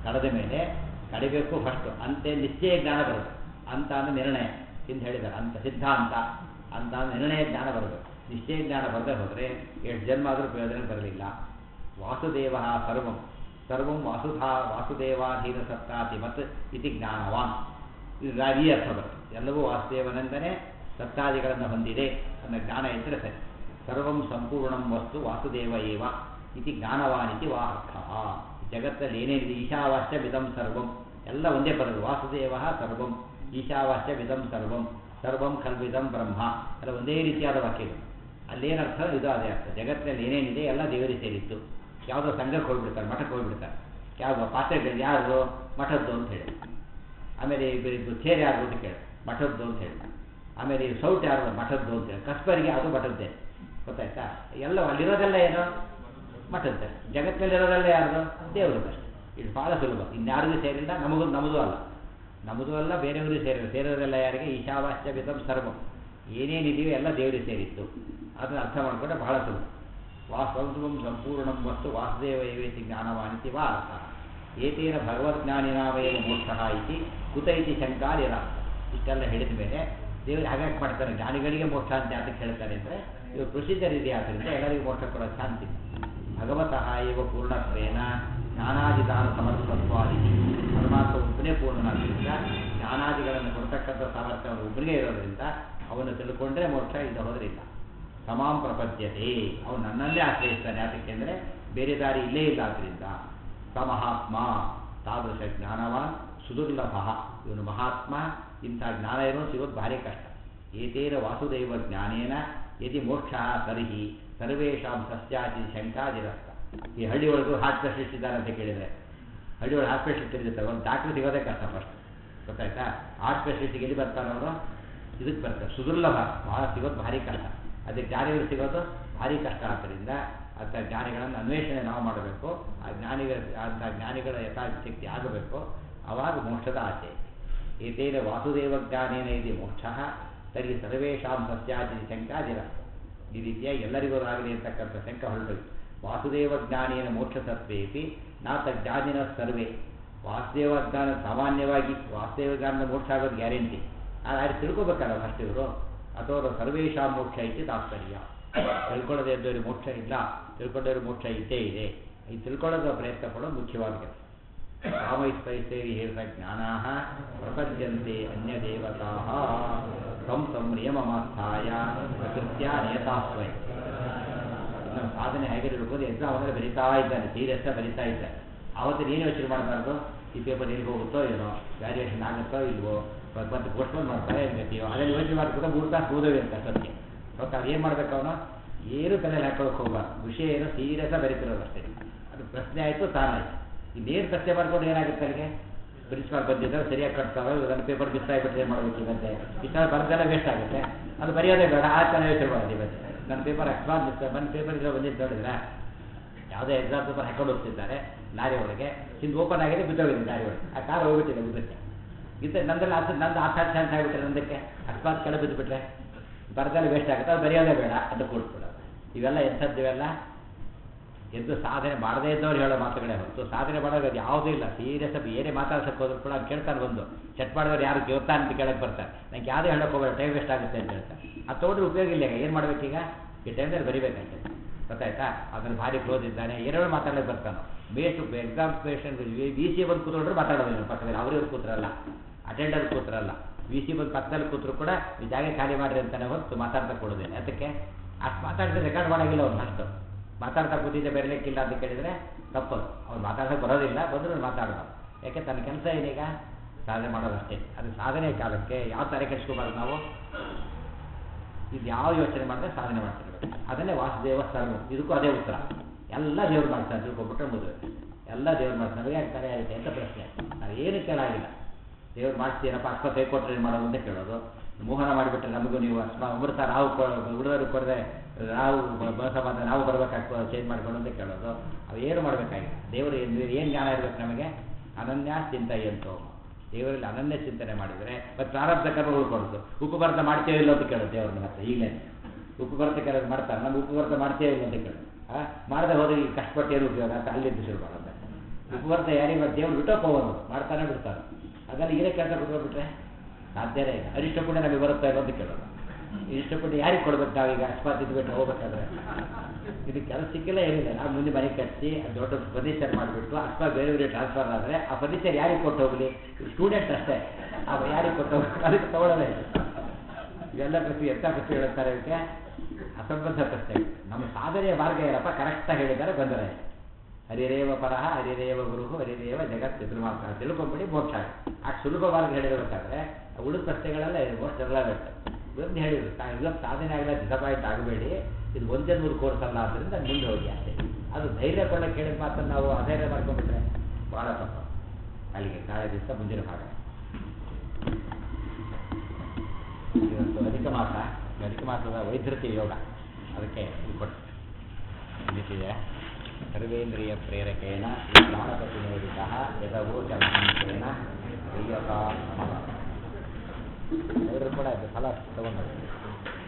ಕಳೆದ ಮೇಲೆ ಕಡಿಬೇಕು ಫಸ್ಟು ಅಂತೆ ನಿಶ್ಚಯ ಜ್ಞಾನ ಬರುತ್ತೆ ಅಂತ ಅಂದ್ರೆ ನಿರ್ಣಯ ಎಂದು ಹೇಳಿದ್ದಾರೆ ಅಂತ ಸಿದ್ಧಾಂತ ಅಂತ ಅಂದ್ರೆ ನಿರ್ಣಯ ಜ್ಞಾನ ಬರಬೇಕು ನಿಶ್ಚಯ ಜ್ಞಾನ ಬರದೇ ಹೋದರೆ ಎಷ್ಟು ಜನ್ಮ ಆದರೂ ಪ್ರಯೋಜನ ಬರಲಿಲ್ಲ ವಾಸುದೇವ ಸರ್ವಂ ಸರ್ವಂ ವಾಸುಧಾ ವಾಸುದೇವಾಧೀನ ಸತ್ತಾತಿ ಮತ್ತು ಇತಿ ಜ್ಞಾನವಾನ್ ಇದು ಈ ಅರ್ಥ ಬರುತ್ತೆ ಎಲ್ಲವೂ ವಾಸುದೇವನೆಂದನೇ ಸತ್ತಾದಿಗಳನ್ನು ಹೊಂದಿದೆ ಅನ್ನೋ ಜ್ಞಾನ ಇದ್ದರೆ ಸರಿ ಸರ್ವಂ ಸಂಪೂರ್ಣಂ ವಸ್ತು ವಾಸುದೇವ ಏವ ಇತಿ ಜ್ಞಾನವಾನಿತಿ ವಾ ಅರ್ಥ ಜಗತ್ತಲ್ಲಿ ಏನೇನಿದೆ ಈಶಾವಾಸ್ಯ ವಿಧಂ ಸರ್ವಂ ಎಲ್ಲ ಒಂದೇ ಪದ ವಾಸುದೇವ ಸರ್ವಂ ಈಶಾವಾಸ್ಯ ವಿಧಂ ಸರ್ವಂ ಸರ್ವಂ ಖಲ್ವಿದಂ ಬ್ರಹ್ಮ ಎಲ್ಲ ಒಂದೇ ರೀತಿಯಾದ ವಾಕ್ಯಗಳು ಅಲ್ಲೇನರ್ಥ ಇದು ಅದೇ ಅರ್ಥ ಜಗತ್ತಿನಲ್ಲಿ ಏನೇನಿದೆ ಎಲ್ಲ ದೇವರಿಗೆ ಸೇರಿತ್ತು ಯಾವುದೋ ಸಂಘಕ್ಕೆ ಹೋಗ್ಬಿಡ್ತಾರೆ ಮಠಕ್ಕೆ ಹೋಗ್ಬಿಡ್ತಾರೆ ಯಾವ ಪಾತ್ರೆಗಳು ಯಾರು ಮಠದ್ದು ಅಂತ ಹೇಳಿ ಆಮೇಲೆ ಇಬ್ಬರು ಚೇರ್ ಯಾರು ಅಂತ ಕೇಳಿ ಮಠದ್ದು ಅಂತ ಹೇಳಿ ಆಮೇಲೆ ಈ ಸೌಟ್ ಯಾರು ಮಠದ್ದು ಅಂತ ಹೇಳಿ ಕಸ್ಬರಿಗೆ ಅದು ಮಠದ್ದೇ ಗೊತ್ತಾಯ್ತಾ ಎಲ್ಲ ಅಲ್ಲಿರೋದೆಲ್ಲ ಏನು ಮಠದ್ದೇ ಜಗತ್ತಿನಲ್ಲಿರೋದೆಲ್ಲ ಯಾರ್ದು ದೇವರದ್ದು ಅಷ್ಟೇ ಇದು ಭಾಳ ಸುಲಭ ಇನ್ಯಾರಿಗೂ ಸೇರಿಲ್ಲ ನಮಗೂ ನಮ್ಮದು ಅಲ್ಲ ನಮ್ಮದು ಅಲ್ಲ ಬೇರೆಯವರಿಗೂ ಸೇರಿಲ್ಲ ಸೇರೋದೆಲ್ಲ ಯಾರಿಗೆ ಈಶಾವಾಸ್ಯ ವಿಧಂ ಸರ್ವಂ ಏನೇನಿದೆಯೋ ಎಲ್ಲ ದೇವರಿಗೆ ಸೇರಿತ್ತು ಅದನ್ನು ಅರ್ಥ ಮಾಡಿಕೊಂಡ್ರೆ ಬಹಳ ಸುಲಭ ವಾಸ್ತವಂ ಸಂಪೂರ್ಣಂ ವಸ್ತು ವಾಸುದೇವ ಏವೇತಿ ಜ್ಞಾನವಾನಿತಿ ವಾ ಅರ್ಥ ಏತೇನ ಭಗವದ್ಜ್ಞಾನಿನಾವೇವ ಮೋಕ್ಷ ಇತಿ ಕುತ ಇತಿ ಶಂಕಾ ನಿರಾಸ್ತ ಇಷ್ಟೆಲ್ಲ ಹೇಳಿದ ಮೇಲೆ ದೇವರು ಹಾಗಾಗಿ ಮಾಡ್ತಾರೆ ಜ್ಞಾನಿಗಳಿಗೆ ಮೋಕ್ಷ ಅಂತ ಯಾತಕ್ಕೆ ಹೇಳ್ತಾರೆ ಅಂದರೆ ಇವರು ಪ್ರೊಸೀಜರ್ ಇದೆ ಆದ್ದರಿಂದ ಎಲ್ಲರಿಗೂ ಮೋಕ್ಷ ಕೊಡೋ ಶಾಂತಿ ಭಗವತಃ ಇವ ಪೂರ್ಣತ್ವೇನ ಜ್ಞಾನಾದಿದಾನ ಸಮರ್ಥತ್ವಾದಿ ಪರಮಾತ್ಮ ಒಬ್ಬನೇ ಪೂರ್ಣನಾದ್ರಿಂದ ಜ್ಞಾನಾದಿಗಳನ್ನು ಕೊಡ್ತಕ್ಕಂಥ ಸಾಮರ್ಥ್ಯ ಅವನು ಒಬ್ಬನಿಗೆ ಇರೋದ್ರಿಂದ ಅವನು ತಿಳ್ಕೊಂಡ್ರೆ ಮೋಕ್ಷ ಇಲ್ಲ ಹೋದ್ರಿಲ್ಲ ಸಮಾಂ ಪ್ರಪದ್ಯತೆ ಅವನು ನನ್ನಲ್ಲೇ ಆಶ್ರಯಿಸ್ತಾನೆ ಯಾತಕ್ಕೆ ಅಂದರೆ ಬೇರೆ ದಾರಿ ಇಲ್ಲೇ ಇಲ್ಲ ಆದ್ದರಿಂದ ಸ ಮಹಾತ್ಮ ತಾದೃಶ ಜ್ಞಾನವಾನ್ ಸುದುರ್ಲಭ ಇವನು ಮಹಾತ್ಮ ಇಂಥ ಜ್ಞಾನ ಇರೋ ಸಿಗೋದು ಭಾರಿ ಕಷ್ಟ ಏತೇನ ವಾಸುದೇವ ಜ್ಞಾನೇನ ಯದಿ ಮೋಕ್ಷ ತರ್ಹಿ ಸರ್ವೇಷಾಂ ಸಸ್ಯಾದಿ ಶಂಕಾದಿರಸ್ತ ಈ ಹಳ್ಳಿ ಒಳಗೂ ಹಾರ್ಟ್ ಸ್ಪೆಷಲಿಸ್ಟ್ ಇದ್ದಾರೆ ಅಂತ ಕೇಳಿದರೆ ಹಳ್ಳಿ ಒಳಗೆ ಹಾರ್ಟ್ ಸ್ಪೆಷಲಿಸ್ಟ್ ಇರ್ತಾರೆ ಒಂದು ಡಾಕ್ಟ್ರ್ ಸಿಗೋದೇ ಕಷ್ಟ ಫಸ್ಟ್ ಗೊತ್ತಾಯ್ತಾ ಹಾರ್ಟ್ ಸ್ಪೆಷಲಿಸ್ಟ್ಗೆ ಎಲ್ಲಿ ಬರ್ತಾರೆ ಅವರು ಇದಕ್ಕೆ ಬರ್ತಾರೆ ಸುದುರ್ಲಭ ಭಾಳ ಸಿಗೋದು ಭಾರಿ ಕಷ್ಟ ಅದಕ್ಕೆ ಜ್ಞಾನಿಗಳು ಸಿಗೋದು ಭಾರಿ ಕಷ್ಟ ಆದ್ದರಿಂದ ಅಂಥ ಜ್ಞಾನಿಗಳನ್ನು ಅನ್ವೇಷಣೆ ನಾವು ಮಾಡಬೇಕು ಆ ಜ್ಞಾನಿಗಳ ಅಂಥ ಜ್ಞಾನಿಗಳ ಯಥಾಶಕ್ತಿ ಆಗಬೇಕು ಅವಾಗ ಮೋಕ್ಷದ ಆಸೆ ಏತೇನ ವಾಸುದೇವ ಜ್ಞಾನೇನ ಇದೆ ಮೋಕ್ಷ ತರ್ಹಿ ಸರ್ವೇಷಾಂ ಸಸ್ಯಾದಿ ಶಂಕಾದಿರ ಈ ರೀತಿಯಾಗಿ ಎಲ್ಲರಿಗೂ ಆಗಲಿ ಅಂತಕ್ಕಂಥ ಶಂಕ ಹೊರಟೋಯ್ತು ವಾಸುದೇವ ಜ್ಞಾನೇನ ಮೋಕ್ಷ ಸತ್ವೇಪಿ ನಾತ ಜ್ಞಾನಿನ ಸರ್ವೇ ವಾಸುದೇವ ಜ್ಞಾನ ಸಾಮಾನ್ಯವಾಗಿ ವಾಸುದೇವ ಜ್ಞಾನದ ಮೋಕ್ಷ ಆಗೋದು ಗ್ಯಾರಂಟಿ ಆದರೆ ತಿಳ್ಕೊಬೇಕಲ್ಲ ಫಸ್ಟ್ ಇವರು ಅಥವಾ ಸರ್ವೇಶಾಂ ಮೋಕ್ಷ ಇತಿ ತಾತ್ಪರ್ಯ ತಿಳ್ಕೊಳ್ಳೋದೇ ಇದ್ದವ್ರಿಗೆ ಮೋಕ್ಷ ಇಲ್ಲ ತಿಳ್ಕೊಂಡವ್ರಿಗೆ ಮೋಕ್ಷ ಇದ್ದೇ ಇದೆ ಈ ತಿಳ್ಕೊಳ್ಳೋದ ಪ್ರಯತ್ನ ಪಡೋದು ಮುಖ್ಯವಾದ ಕೆಲಸ ಕಾಮೈಸ್ತೈಸ್ತೈರಿ ಹೇಳ ಜ್ಞಾನಾ ಪ್ರಪದ್ಯಂತೆ ಅನ್ಯ ದೇವತಾ ತಂ ತಂ ನಿಯಮಮಾಸ್ಥಾಯ ಪ್ರಕೃತ್ಯ ನೇತಾಸ್ವಯ ನಮ್ಮ ಸಾಧನೆ ಹೇಗಿರಬೇಕು ಅಂದ್ರೆ ಎಕ್ಸಾಮ್ ಅಂದರೆ ಬರಿತಾ ಇದ್ದಾನೆ ಸೀರಿಯಸ್ ಬರಿತಾ ಇದ್ದಾನೆ ಆವತ್ತು ಏನು ಯೋಚನೆ ಮಾಡಬಾರ್ದು ಈ ಪೇಪರ್ ಎಲ್ಲಿ ಹೋಗುತ್ತೋ ಏನೋ ವ್ಯಾಲ್ಯೂಯೇಷನ್ ಆಗುತ್ತೋ ಇಲ್ವೋ ಮತ್ತೆ ಪೋಸ್ಟ್ಪೋನ್ ಮಾಡ್ತಾರೆ ಏನ್ಗತಿಯೋ ಅದನ್ನು ಯೋಚನೆ ಮಾಡ್ಕೊಂಡು ಮೂರು ತಾಸು ಓದೋವಿ ಅಂತ ಸತ್ಯ ಅವತ್ತು ಅದು ಏನು ಮಾಡ್ಬೇಕು ಅವನು ಏನು ತಲೆಯಲ್ಲಿ ಹಾಕೊಳ್ಳೋಕೆ ಹೋಗ್ಬಾರ್ದು ವಿಷಯ ಏನು ಸೀರಿಯಸ್ ಬರೀತಿರೋದು ಅಷ್ಟೇ ಅದು ಪ್ರಶ್ನೆ ಆಯಿತು ತಾನಾಯ್ತು ಇನ್ನೇನು ಪ್ರಶ್ನೆ ಮಾಡ್ಕೊಂಡು ಏನಾಗುತ್ತೆ ಅಲ್ಲಿಗೆ ಪ್ರಿನ್ಸಿಪಾಲ್ ಬಂದಿದ್ದಾರೆ ಸರಿಯಾಗಿ ಕಟ್ತಾವೆ ನನ್ನ ಪೇಪರ್ ಮಿಸ್ ಆಗಿಬಿಟ್ಟು ಏನು ಮಾಡಬೇಕು ಇವತ್ತೆ ಇಷ್ಟ ಬರೆದೆಲ್ಲ ವೇಸ್ಟ್ ಆಗುತ್ತೆ ಅದು ಬರೆಯೋದೇ ಬೇಡ ಆ ಥರ ಯೋಚನೆ ಮಾಡೋದು ಇವತ್ತು ನನ್ನ ಪೇಪರ್ ಅಕಸ್ಮಾತ್ ಮಿಸ್ ನನ್ನ ಪೇಪರ್ ಇದ್ರೆ ಬಂದಿದ್ದು ನೋಡಿದ್ರೆ ಯಾವುದೇ ಎಕ್ಸಾಮ್ ಪೇಪರ್ ಹಾಕೊಂಡು ಹೋಗ್ತಿದ್ದಾರೆ ಲಾರಿ ಒಳಗೆ ಹಿಂದೆ ಓಪನ್ ಆಗಿದೆ ಬಿದ್ದೋಗಿದೆ ಲಾರಿ ಒಳಗೆ ಆ ಕಾರ್ ಹೋಗ್ಬಿಟ್ಟಿದೆ ಬಿದ್ದಕ್ಕೆ ಇದು ನಂದಲ್ಲಿ ಅದು ನಂದು ಆಸಾಡ್ ಚಾನ್ಸ್ ಆಗಿಬಿಟ್ರೆ ನಂದಕ್ಕೆ ಅಕಸ್ಮಾತ್ ಕೆಳ ಬಿದ್ದುಬಿಟ್ರೆ ಬರದಲ್ಲಿ ವೇಸ್ಟ್ ಆಗುತ್ತೆ ಅದು ಬರೆಯೋದೇ ಬೇಡ ಅಂತ ಕೊಡ್ಬಿಡೋದು ಇವೆಲ್ಲ ಎಂಥದ್ದು ಇವೆಲ್ಲ ಎದ್ದು ಸಾಧನೆ ಮಾಡದೇ ಇದ್ದವ್ರು ಹೇಳೋ ಮಾತುಗಳೇ ಹೊರತು ಸಾಧನೆ ಮಾಡೋದು ಅದು ಯಾವುದೂ ಇಲ್ಲ ಸೀರಿಯಸ್ ಆಗಿ ಏನೇ ಮಾತಾಡ್ಸಕ್ಕೆ ಹೋದ್ರು ಕೂಡ ಅವ್ರು ಕೇಳ್ತಾರೆ ಬಂದು ಚೆಕ್ ಮಾಡಿದವ್ರು ಯಾರು ಕೇಳ್ತಾ ಅಂತ ಕೇಳಕ್ಕೆ ಬರ್ತಾರೆ ನಂಗೆ ಯಾವುದೇ ಹೇಳಕ್ಕೆ ಹೋಗಬೇಡ ಟೈಮ್ ವೇಸ್ಟ್ ಆಗುತ್ತೆ ಅಂತ ಹೇಳ್ತಾರೆ ಅದು ತೊಗೊಂಡ್ರೆ ಉಪಯೋಗ ಇಲ್ಲ ಈಗ ಏನು ಮಾಡ್ಬೇಕೀಗ ಈ ಟೈಮ್ದಲ್ಲಿ ಬರಿಬೇಕಾಗ್ತದೆ ಗೊತ್ತಾಯ್ತಾ ಅದನ್ನು ಭಾರಿ ಕ್ಲೋಸ್ ಇದ್ದಾನೆ ಎರಡು ಮಾತಾಡೋಕೆ ಬರ್ತಾನೆ ಬೇಸ್ಟ್ ಎಕ್ಸಾಮ್ ಪೇಷಂಟ್ ವಿ ಸಿ ಬಂದು ಕೂತ್ಕೊಂಡ್ರೆ ಮಾತಾಡೋದಿಲ್ಲ ಪಕ್ಕದಲ್ಲಿ ಅವರೇ ಕೂತ್ರಲ್ಲ ಅಟೆಂಡರ್ ಕೂತ್ರಲ್ಲ ವಿ ಸಿ ಬಂದು ಪಕ್ಕದಲ್ಲಿ ಕೂತ್ರು ಕೂಡ ಈ ಜಾಗ ಖಾಲಿ ಮಾಡ್ರಿ ಅಂತಾನೆ ಹೊರತು ಮಾತಾಡ್ತಾ ಕೊಡೋದಿಲ್ಲ ಅದಕ್ಕೆ ಅಷ್ಟು ಮಾತಾಡಿದ್ರೆ ರೆಕಾರ್ಡ್ ಮಾಡೋಂಗಿಲ್ಲ ಅವ್ನು ಅಷ್ಟು ಮಾತಾಡ್ತಾ ಕೂತಿದ್ದೆ ಬರಲಿಕ್ಕಿಲ್ಲ ಅಂತ ಕೇಳಿದರೆ ತಪ್ಪು ಅವ್ನು ಮಾತಾಡೋಕೆ ಬರೋದಿಲ್ಲ ಬಂದರೂ ಮಾತಾಡೋದು ಯಾಕೆ ತನ್ನ ಕೆಲಸ ಏನೀಗ ಸಾಧನೆ ಮಾಡೋದಷ್ಟೇ ಅದು ಸಾಧನೆ ಕಾಲಕ್ಕೆ ಯಾವ ಥರ ಕೆಡಿಸ್ಕೋಬಾರ್ದು ನಾವು ಇದು ಯಾವ ಯೋಚನೆ ಮಾಡಿದ್ರೆ ಸಾಧನೆ ಮಾಡ್ತಿರ್ಬೇಕು ಅದನ್ನೇ ವಾಸುದೇವ ಸರ್ವ ಇದಕ್ಕೂ ಅದೇ ಉತ್ತರ ಎಲ್ಲ ದೇವ್ರು ಮಾಡ್ತಾರೆ ತಿಳ್ಕೊಬಿಟ್ರೆ ಮದುವೆ ಎಲ್ಲ ದೇವ್ರು ಮಾಡ್ತಾರೆ ನಮಗೆ ಆಗ್ತಾರೆ ಆಗುತ್ತೆ ಅಂತ ಪ್ರಶ್ನೆ ನಾವು ಏನು ಕೇಳಾಗಿಲ್ಲ ದೇವ್ರು ಮಾಡ್ತೀರಪ್ಪ ಅಕ್ಕ ಕೈ ಕೊಟ್ಟರೆ ಏನು ಮಾಡೋದು ಅಂತ ಕೇಳೋದು ಮೋಹನ ಮಾಡಿಬಿಟ್ರೆ ನಮಗೂ ನೀವು ಅಸ್ಮ ಅಮೃತ ನಾವು ಹುಡುಗರು ಕೊಡದೆ ನಾವು ಬಸ ಬಂದ ನಾವು ಬರ್ಬೇಕಾಗ್ತದೆ ಚೇಂಜ್ ಮಾಡ್ಕೊಂಡು ಅಂತ ಕೇಳೋದು ಅವು ಏನು ಮಾಡಬೇಕಾಗಿಲ್ಲ ದೇವರು ಏನು ಏನು ಜ್ಞಾನ ಇರಬೇಕು ನಮಗೆ ಅನನ್ಯ ಚಿಂತೆಯಂತೋ ದೇವರಲ್ಲಿ ಅನನ್ಯ ಚಿಂತನೆ ಮಾಡಿದರೆ ಮತ್ತು ಪ್ರಾರಬ್ಧ ಕರ್ಮ ಉಳ್ಕೊಳ್ತು ಉಪಭಾರತ ಮಾಡ್ತೇವೆ ಇಲ್ಲ ಅಂತ ಕೇಳೋದು ದೇವ್ರನ್ನ ಮತ್ತೆ ಈಗಲೇ ಉಪಭಾರತ ಕೆಲವು ಮಾಡ್ತಾರೆ ನಮ್ಮ ಉಪಭಾರತ ಮಾಡ್ತೇವೆ ಇಲ್ಲ ಅಂತ ಕೇಳೋದು ಮಾಡದೆ ಹೋದ್ರೆ ಈಗ ಕಷ್ಟಪಟ್ಟು ಏನು ಉಪಯೋಗ ಅಂತ ಅಲ್ಲಿದ್ದು ಶುರು ಮಾಡೋದು ಉಪವರ್ತ ಯಾರಿಗೆ ದೇವ್ರು ಬಿಟ್ಟೋಪವನ್ನು ಮಾಡ್ತಾನೆ ಬಿಡ್ತಾರೆ ಅದೆಲ್ಲ ಈಗಲೇ ಕೆಲಸ ಬಿಟ್ಬಿಟ್ರೆ ಸಾಧ್ಯನೇ ಇಲ್ಲ ಅರಿಷ್ಟ ಪುಣ್ಯ ನಮಗೆ ಬರುತ್ತಾ ಇಲ್ಲ ಅಂತ ಕೇಳೋದು ಇಷ್ಟ ಪುಣ್ಯ ಯಾರಿಗೆ ಕೊಡ್ಬೇಕು ನಾವೀಗ ಅಕಸ್ಮಾತ್ ಇದು ಬಿಟ್ಟು ಹೋಗ್ಬೇಕಾದ್ರೆ ಇದು ಕೆಲಸ ಸಿಕ್ಕಿಲ್ಲ ಏನಿಲ್ಲ ನಾವು ಮುಂದೆ ಮನೆ ಕಟ್ಟಿಸಿ ದೊಡ್ಡ ಫರ್ನಿಚರ್ ಮಾಡಿಬಿಟ್ಟು ಅಥವಾ ಬೇರೆ ಬೇರೆ ಟ್ರಾನ್ಸ್ಫರ್ ಆದರೆ ಆ ಫರ್ನಿಚರ್ ಯಾರಿಗೆ ಕೊಟ್ಟು ಹೋಗಲಿ ಸ್ಟೂಡೆಂಟ್ ಅಷ್ಟೇ ಅವ ಯಾರಿಗೆ ಕೊಟ್ಟು ಹೋಗ್ಬೇಕು ಅದಕ್ಕೆ ತಗೊಳ್ಳೋದೇ ಇಲ್ಲ ಇವೆಲ್ಲ ಪ್ರಶ್ನೆ ಎಂಥ ಪ್ರಶ್ನೆ ಹೇಳುತ್ತಾರೆ ಅದಕ್ಕೆ ಅಸಂಬದ್ಧ ಪ್ರಶ್ನೆ ನಮ್ಮ ಸಾಧನೆಯ ಮಾರ್ಗ ಏನಪ್ಪ ಕರೆಕ್ಟಾಗಿ ಹೇಳಿದ್ದಾರೆ ಬಂದರೆ ಹರಿರೇವ ಪರಹ ಹರಿರೇವ ಗುರು ಹರಿರೇವ ಜಗತ್ ಚತುರ್ಮಾಸ ತಿಳ್ಕೊಂಬಿಡಿ ಮೋಕ್ಷ ಆ ಸುಲಭ ಮಾರ್ಗ ಹೇಳಿರ್ಬೇಕಾದ್ರೆ ಉಳಿದ ಪ್ರಶ್ನೆಗಳೆಲ್ಲ ಮೋಸ್ಟ್ ರೆಲವೆಂಟ್ ಇವತ್ತು ಹೇಳಿದ್ರು ಇವತ್ತು ಸಾಧನೆ ಆಗಲ್ಲ ಡಿಸಪಾಯಿಂಟ್ ಆಗಬೇಡಿ ಇದು ಒಂದೇ ನೂರು ಕೋರ್ಸ್ ಅಲ್ಲ ಆದ್ದರಿಂದ ಮುಂದೆ ಹೋಗಿ ಅಷ್ಟೇ ಅದು ಧೈರ್ಯ ಕೊಳ್ಳಕ್ಕೆ ಹೇಳಿದ ಮಾತನ್ನು ನಾವು ಅಧೈರ್ಯ ಮಾಡ್ಕೊಂಡ್ಬಿಟ್ರೆ ಭಾಳ ತಪ್ಪು ಅಲ್ಲಿಗೆ ನಾಳೆ ದಿವಸ ಮುಂದಿನ ಭಾಗ ಇವತ್ತು ಅಧಿಕ ಮಾಸ ಈ ಅಧಿಕ ಮಾಸದ ವೈದ್ಯತೆ ಯೋಗ ಅದಕ್ಕೆ ಇದು ಕೊಟ್ಟು ನಿಂತಿದೆ ಸರ್ವೇಂದ್ರಿಯ ಪ್ರೇರಕೇಣ ಪ್ರಾಣಪತಿ ನಿಯೋಜಿತ ಯದವೋ ಜನಾಂತೇನ ಪ್ರಿಯತಾ ನಮಃ ಎಲ್ಲರೂ ಕೂಡ ಇದು ಫಲ ತಗೊಂಡು